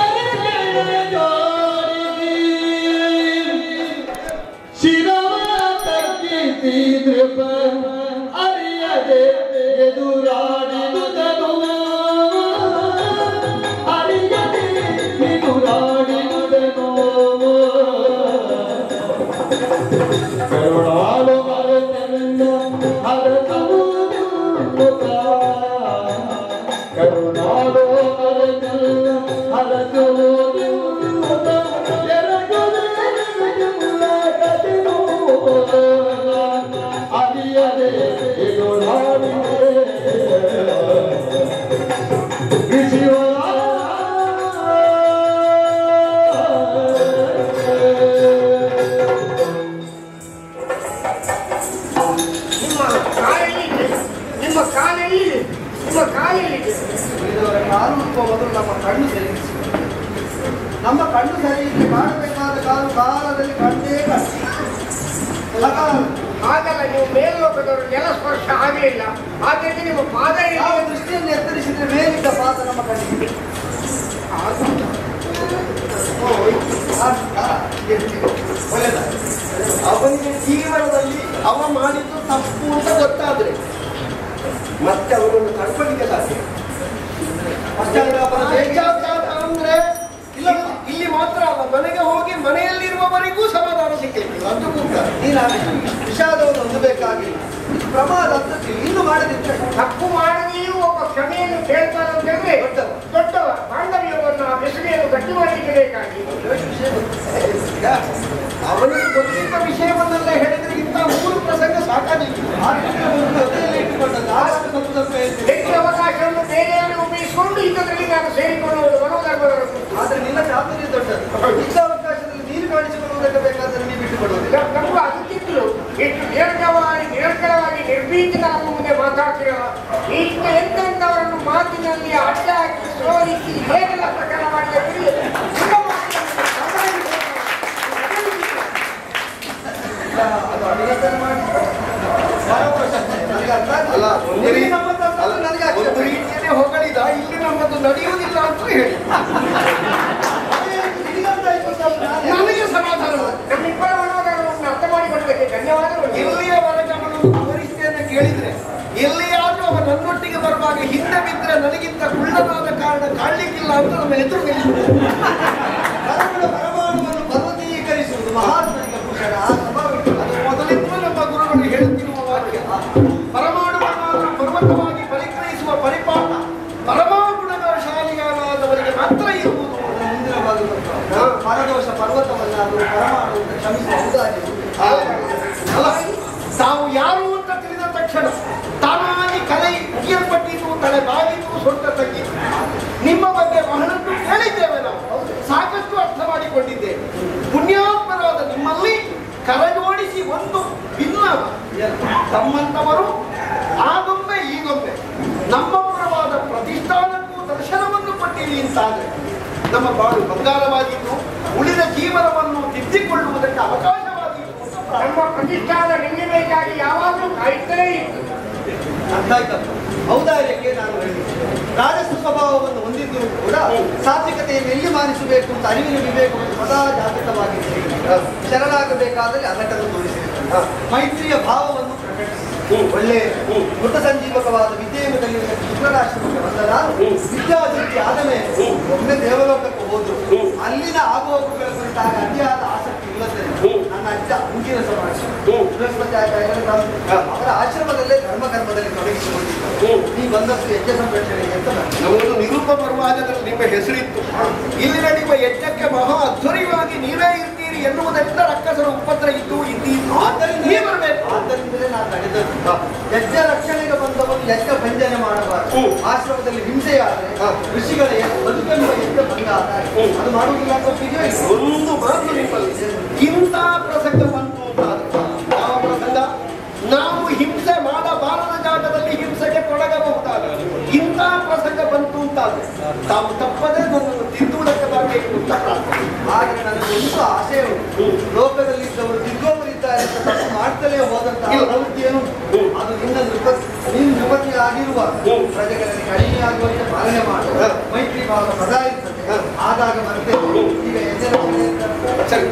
ಅರಿಯದೆ ಎದುರಾಡಿದುದನು ಅರಿಯದೆ ಎದುರಾಡಿದುದನು ಕರುಣಾಳು ಮರೆತನನ್ನ ಹರತನು ಕರುಣಾಳು ಮರೆತನನ್ನ ಹರತನು ಅರಿಯದೆ
ನಿಮ್ಮ ಕಾಲೆಲ್ಲಿದೆ ನಿಮ್ಮ ಕಾಲೆಲ್ಲಿದೆ ನಿಮ್ಮ ಕಾಲೆಲ್ಲಿದೆ
ಉಳಿದವರ ಕಾಲು ಉತ್ತುವ ಮೊದಲು ನಮ್ಮ ಕಣ್ಣು ಸರಿ ನಮ್ಮ ಕಣ್ಣು ಸರಿ ಇದ್ರೆ ಕಾಣಬೇಕಾದ ಕಾಲು ಕಾಲದಲ್ಲಿ ಕಂಡೇ ಕಾಣು
ಹಾಗಲ್ಲ ನೀವು ಮೇಲ್ಲೋಕದವರು ನೆಲ ಸ್ಪರ್ಶ ಆಗಲಿಲ್ಲ ಆದ್ದರಿಂದ ನಿಮ್ಮ ಪಾದ
ಯಾವ
ಎಲ್ಲಿದೆ?
ದೃಷ್ಟಿಯನ್ನು ಎತ್ತರಿಸಿದ್ರೆ ಮೇಲಿದ್ದ ಪಾದ ನಮ್ಮ ಕಣ್ಣಿಗೆ ಓ, ಆ, ಆ, ಎತ್ತಿದೆ. ಒಳ್ಳೆದಾಯ್ತು.
ಅವನಿಗೆ ಜೀವನದಲ್ಲಿ ಅವ ಮಾಡಿದ್ದು ತಪ್ಪು ಅಂತ ಗೊತ್ತಾದ್ರೆ ಮತ್ತೆ ಅವನನ್ನು ತಡ್ಕೊಳ್ಳಿಕ್ಕೆ ಸಾಧ್ಯ
ಪಶ್ಚಾತ್ತಾಪದ ಬೇಗ
ಪಶ್ಚಾತ್ತಾಪ ಅಂದ್ರೆ ಇಲ್ಲ ಇಲ್ಲಿ ಮಾತ್ರ ಅಲ್ಲ ಮನೆಗೆ ಹೋಗಿ ಮನೆಯಲ್ಲಿರುವವರಿಗೂ ಸಮಾಧಾನ ಸಿಕ್ಕಲಿಲ್ಲ ಅದು ಕೂಡ
ನೀನು ಆ ವಿಷಾದವನ್ನು ಹೊಂದಬೇಕಾಗಿಲ್ಲ ಇದು ಪ್ರಮಾದ ಅಂತ ಇನ್ನು ಮಾಡದಿದ್ರೆ
ತಪ್ಪು ಮಾಡದೆಯೂ ಒಬ್ಬ ಕ್ಷಮೆಯನ್ನು ಕೇಳ್ತಾನೆ ಅಂತ ಹೇಳಿದ್ರೆ
ದೊಡ್ಡವ.
ದೊಡ್ಡವ ಬಾಂಧವ್ಯವನ್ನು ಆ ಬೆಸುಗೆಯನ್ನು ಗಟ್ಟಿ ಮಾಡಲಿಕ್ಕೆ ಬೇಕಾಗಿ
ಈಗ
ಅವನಿಗೆ ಗೊತ್ತಿದ್ದ ವಿಷಯವನ್ನೆಲ್ಲ ಹೇಳಿದ್ರೆ ಇಂಥ ಮೂರು ಪ್ರಸಂಗ ಸಾಕಾಗಿತ್ತು
ಆರ್ಥಿಕ ಒಂದು ಜೊತೆಯಲ್ಲಿ ಇಟ್ಟುಕೊಂಡದ್ದು ಆಗ ಸ್ವಲ್ಪ ಸ್ವಲ್ಪ ಹೇಳ್ತೀನಿ.
ಹೆಚ್ಚು ಅವಕಾಶವನ್ನು ಬೇರೆಯವರಿಗೆ ಉಪಯೋಗಿಸಿಕೊಂಡು ಇಂಥದ್ರಲ್ಲಿ ನಾನು ಸೇರಿಕೊಳ್ಳುವುದು ಮನೋಧರ್ಮದವರು
ಆದ್ರೆ ನಿನ್ನ ಚಾತುರ್ಯ ದೊಡ್ಡದು ಇದ್ದ ಅವಕಾಶದಲ್ಲಿ ನೀನು ಕಾಣಿಸಿಕೊಳ್ಳುವುದಕ್ಕೆ ಬೇಕಾದ್ರೆ ನೀವು ಬಿಟ್ಟು ಕೊಡುವುದಿಲ್ಲ
ನಮಗೂ ಅದಕ್ಕಿಂತಲೂ ಎಷ್ಟು ದೀರ್ಘವಾಗಿ ನಿರರ್ಗಳವಾಗಿ ನಿರ್ಭೀತಿನ ನಮ್ಮ ಮುಂದೆ ಮಾತಾಡ್ತಿರಲ್ಲ ಈಗ ಎಂತೆಂಥವರನ್ನು ಮಾತಿನಲ್ಲಿ ಅಡ್ಡ ಹಾಕಿ ಸೋಲಿಸಿ ಹೇಗೆಲ್ಲ ಪ್ರಕರಣ ಮಾಡಿದ್ದೀರಿ ನಿಮ್ಮ ಮಾತಿನಲ್ಲಿ
ಅದು ಅಭಿನಂದನೆ ಮಾಡಿ ಬರೋಬ್ಬರ ಶಕ್ತಿ. ನನಗೆ ಅರ್ಥ ಆಗ್ಲಿಲ್ಲ.
ಅಲ್ಲ ಒಂದು ರೀತಿ
ನಿಮ್ಮ ತಪ್ಪನ್ನು ನನಗೆ
ಒಂದು
ಆಕ್ಷೇಪ.
ರೀತಿಯನ್ನೇ ಹೊಗಳಿದ ಇಲ್ಲಿ ನಮ್ಮದು ನಡೆಯುವುದಿಲ್ಲ ಅಂತ ಹೇಳಿ
ಅದೇ ನಿನಗಂತಾಯ್ತು ಅಂತ ನಾನು
ನನಗೆ ಸಮಾಧಾನ ನಮ್ಮಿಬ್ಬರ ಮನೋಧರ್ಮವನ್ನು ಅರ್ಥ ಮಾಡಿಕೊಳ್ಳಬೇಕು ಧನ್ಯವಾದಗಳು
ಎಲ್ಲಿಯವರೆಗೆ ಅವನು ಪರಿಸ್ಥಿತಿಯನ್ನು ಕೇಳಿದ್ರೆ ಎಲ್ಲಿಯಾದ್ರೂ ಅವ ನನ್ನೊಟ್ಟಿಗೆ ಬರುವಾಗ ಹಿಂದೆ ಬಿದ್ದರೆ ನನಗಿಂತ ಕುಳ್ಳನಾದ ಕಾರಣ ಕಾಣ್ಲಿಕ್ಕಿಲ್ಲ ಅಂತ ನಮ್ಮ ಎದುರು ನಿಲ್ಲಿಸಿದ್ರು
ಕರ್ಮದ ಪರಮಾಣುವನ್ನು ಪರ್ವತೀಕರಿಸುವುದು ಮಹಾತ್ಮನಿಗೆ ಭೂಷಣ ಆ ಸ್ವಭಾವವಿಲ್ಲ.
ಅದು ಮೊದಲಿಂದಲೂ ನಮ್ಮ ಗುರುಗಳು ಹೇಳುತ್ತಿರುವ ವಾಕ್ಯ ಪರಮಾಣುವನ್ನು ಪರ್ವತವಾಗಿ ಪರಿಗ್ರಹಿಸುವ ಪರಿಪಾಠ ಪರಮಾಗುಣದ ಶಾಲಿಯಾದವರಿಗೆ ಮಾತ್ರ ಇರುವುದು
ಅದರ ಮುಂದಿನ ಭಾಗದಲ್ಲಿ ಪರದೋಷ ಪರ್ವತವಲ್ಲ ಅದು ಪರಮಾಣು ಅಂತ ಕ್ಷಮಿಸುವ ಔದಾರ್ಯವು.
ಅಲ್ಲ ತಾವು ಯಾರು ಅಂತ ತಿಳಿದ ತಕ್ಷಣ ತಾನಾಗಿ ಕಲೆ ಉಗಿಯಲ್ಪಟ್ಟಿದ್ದು ತಲೆ ಬಾಗಿದ್ದು ಸೊಂಟ ತಗ್ಗಿದ್ದು ನಿಮ್ಮ ಬಗ್ಗೆ ಬಹಳಷ್ಟು ಕೇಳಿದ್ದೇವೆ ನಾವು ಸಾಕಷ್ಟು ಅರ್ಥ ಮಾಡಿಕೊಂಡಿದ್ದೇವೆ ಪುಣ್ಯಾತ್ಮರಾದ ನಿಮ್ಮಲ್ಲಿ ಕರಜೋಡಿಸಿ ಒಂದು ಭಿನ್ನ ತಮ್ಮಂತವರು ಆಗೊಮ್ಮೆ ಈಗೊಮ್ಮೆ ನಮ್ಮ ಪರವಾದ ಪ್ರತಿಷ್ಠಾನಕ್ಕೂ ದರ್ಶನವನ್ನು ಕೊಟ್ಟಿರಿ ಅಂತಾದ್ರೆ ನಮ್ಮ ಬಾಳು ಬಂಗಾರವಾಗಿದ್ದು ಉಳಿದ ಜೀವನವನ್ನು ತಿದ್ದಿಕೊಳ್ಳುವುದಕ್ಕೆ ಅವಕಾಶವಾಗಿತ್ತು ಅಂತ
ನಮ್ಮ ಪ್ರತಿಷ್ಠಾನ ನಿಲ್ಲಬೇಕಾಗಿ ಯಾವಾಗಲೂ ಕಾಯುತ್ತಲೇ ಇತ್ತು
ಅರ್ಥ ಆಯ್ತಪ್ಪ ಔದಾರ್ಯಕ್ಕೆ ನಾನು ಹೇಳಿದೆ ರಾಜಸ ಸ್ವಭಾವವನ್ನು ಹೊಂದಿದ್ದರೂ ಕೂಡ ಸಾತ್ವಿಕತೆಯನ್ನು ಎಲ್ಲಿ ಮಾನಿಸಬೇಕು ಅಂತ ಅರಿವಿನ ವಿವೇಕವನ್ನು ಸದಾ ಜಾಗೃತವಾಗಿದ್ದರೆ ಶರಣಾಗಬೇಕಾದರೆ ಅದಕ್ಕನ್ನು ತೋರಿಸಿದೆ ಮೈತ್ರಿಯ ಭಾವವನ್ನು ಪ್ರಕಟಿಸಿ ಒಳ್ಳೆ ಮೃತ ಸಂಜೀವಕವಾದ ವಿದ್ಯೆಯಲ್ಲಿ ಶುಕ್ರಾಶ್ರಮಕ್ಕೆ ಬಂದ ನಾನು ವಿದ್ಯಾಭಿವೃದ್ಧಿ ಆದ ಮೇಲೆ ಒಮ್ಮೆ ದೇವಲೋಕಕ್ಕೆ ಹೋದ್ರು ಅಲ್ಲಿನ ಆಗುಹೋಗುಗಳ ಕುರಿತಾಗ ಅತಿಯಾದ ಆಸಕ್ತಿ ಇಲ್ಲದೆ ನನ್ನ ಅಜ್ಜ ಮುಂಚಿನ ಸಮಾಜ ಬೃಹಸ್ಪತಿ ಆಚಾರ್ಯರ ಗ್ರಂಥ. ಅವರ ಆಶ್ರಮದಲ್ಲೇ ಧರ್ಮ ಕರ್ಮದಲ್ಲಿ ತೊಡಗಿಸಿಕೊಂಡಿದ್ದರು ನೀ ಬಂದಷ್ಟು ಯಜ್ಞ ಸಂರಕ್ಷಣೆಗೆ ಅಂತ ಬಂದೆ.
ನಮ್ಮದು ನಿರೂಪ ಪರ್ವಾಜದಲ್ಲಿ ನಿಮ್ಮ ಹೆಸರಿತ್ತು ಇಲ್ಲಿನ ನಿಮ್ಮ ಯಜ್ಞಕ್ಕೆ ಮಹಾ ಅಧ್ವರ್ಯವಾಗಿ ನೀವೇ ಇರ್ತೀರಿ ಎನ್ನುವುದರಿಂದ ರಕ್ಕಸರ ಉಪದ್ರ ಇದ್ದು ಇದ್ದೀತು
ಆದ್ದರಿಂದ
ನೀವೇ ಬರಬೇಕು
ಆದ್ದರಿಂದಲೇ ನಾನು ನಡೆದದ್ದು ಯಜ್ಞ ರಕ್ಷಣೆಗೆ ಬಂದವರು ಯಜ್ಞ ಭಂಜನೆ ಮಾಡಬಾರದು ಆಶ್ರಮದಲ್ಲಿ ಹಿಂಸೆಯಾದರೆ ಋಷಿಗಳ ಬದುಕನ್ನು ಯಜ್ಞ ಭಂಗ ಆದಾಗ ಅದು ಮಾಡುವುದಿಲ್ಲ ಅಂತ ಒಪ್ಪಿಗೆ ಇಲ್ಲ.
ಒಂದು ಮಾತು ನಿಮ್ಮಲ್ಲಿ ಇಂಥ ಪ್ರಸಂಗ ಬಂತು ಅಂತ ಆದ್ರೆ ಯಾವ ಪ್ರಸಂಗ ನಾವು ಹಿಂಸೆ ಮಾಡಬಾರದ ಜಾಗದಲ್ಲಿ ಹಿಂಸೆಗೆ ತೊಡಗಬಹುದಾದ ಇಂಥ ಪ್ರಸಂಗ ಬಂತು ಅಂತಾದ್ರೆ ತಾವು ತಪ್ಪದೇ ನನ್ನನ್ನು ತಿದ್ದುವುದಕ್ಕೆ ಬರಬೇಕು ಅಂತ ಪ್ರಾರ್ಥನೆ
ಆದರೆ ನನಗೆ ಒಂದು ಆಸೆ ಉಂಟು ಲೋಕದಲ್ಲಿದ್ದವರು ದಿಗ್ಗೋಪರಿದ್ದಾರೆ ಅಂತ ತಪ್ಪು ಮಾಡ್ತಲೇ ಹೋದಂತಹ
ಇಲ್ಲ.
ಪ್ರವೃತ್ತಿ ಏನು ಅದು ನಿನ್ನ ನೃಪ ನೀನು ಯುವತಿ ಆಗಿರುವ ಪ್ರಜೆಗಳಲ್ಲಿ ಕಡಿಮೆ ಆಗುವಂತೆ ಪಾಲನೆ ಮಾಡು ಮೈತ್ರಿ ಭಾವ ಸದಾ ಇರ್ತದೆ ಆದಾಗ ಬರ್ತೇವೆ ಈಗ ಯಜ್ಞ ರಕ್ಷಣೆ ಅಂತ
ಸರಿ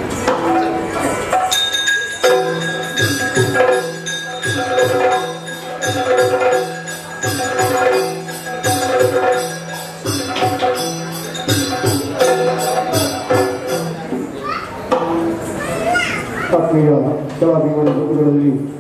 ಆತ್ಮೀಯ ಕಲಾಭಿಮಾನ ಬಂಧುಗಳಲ್ಲಿ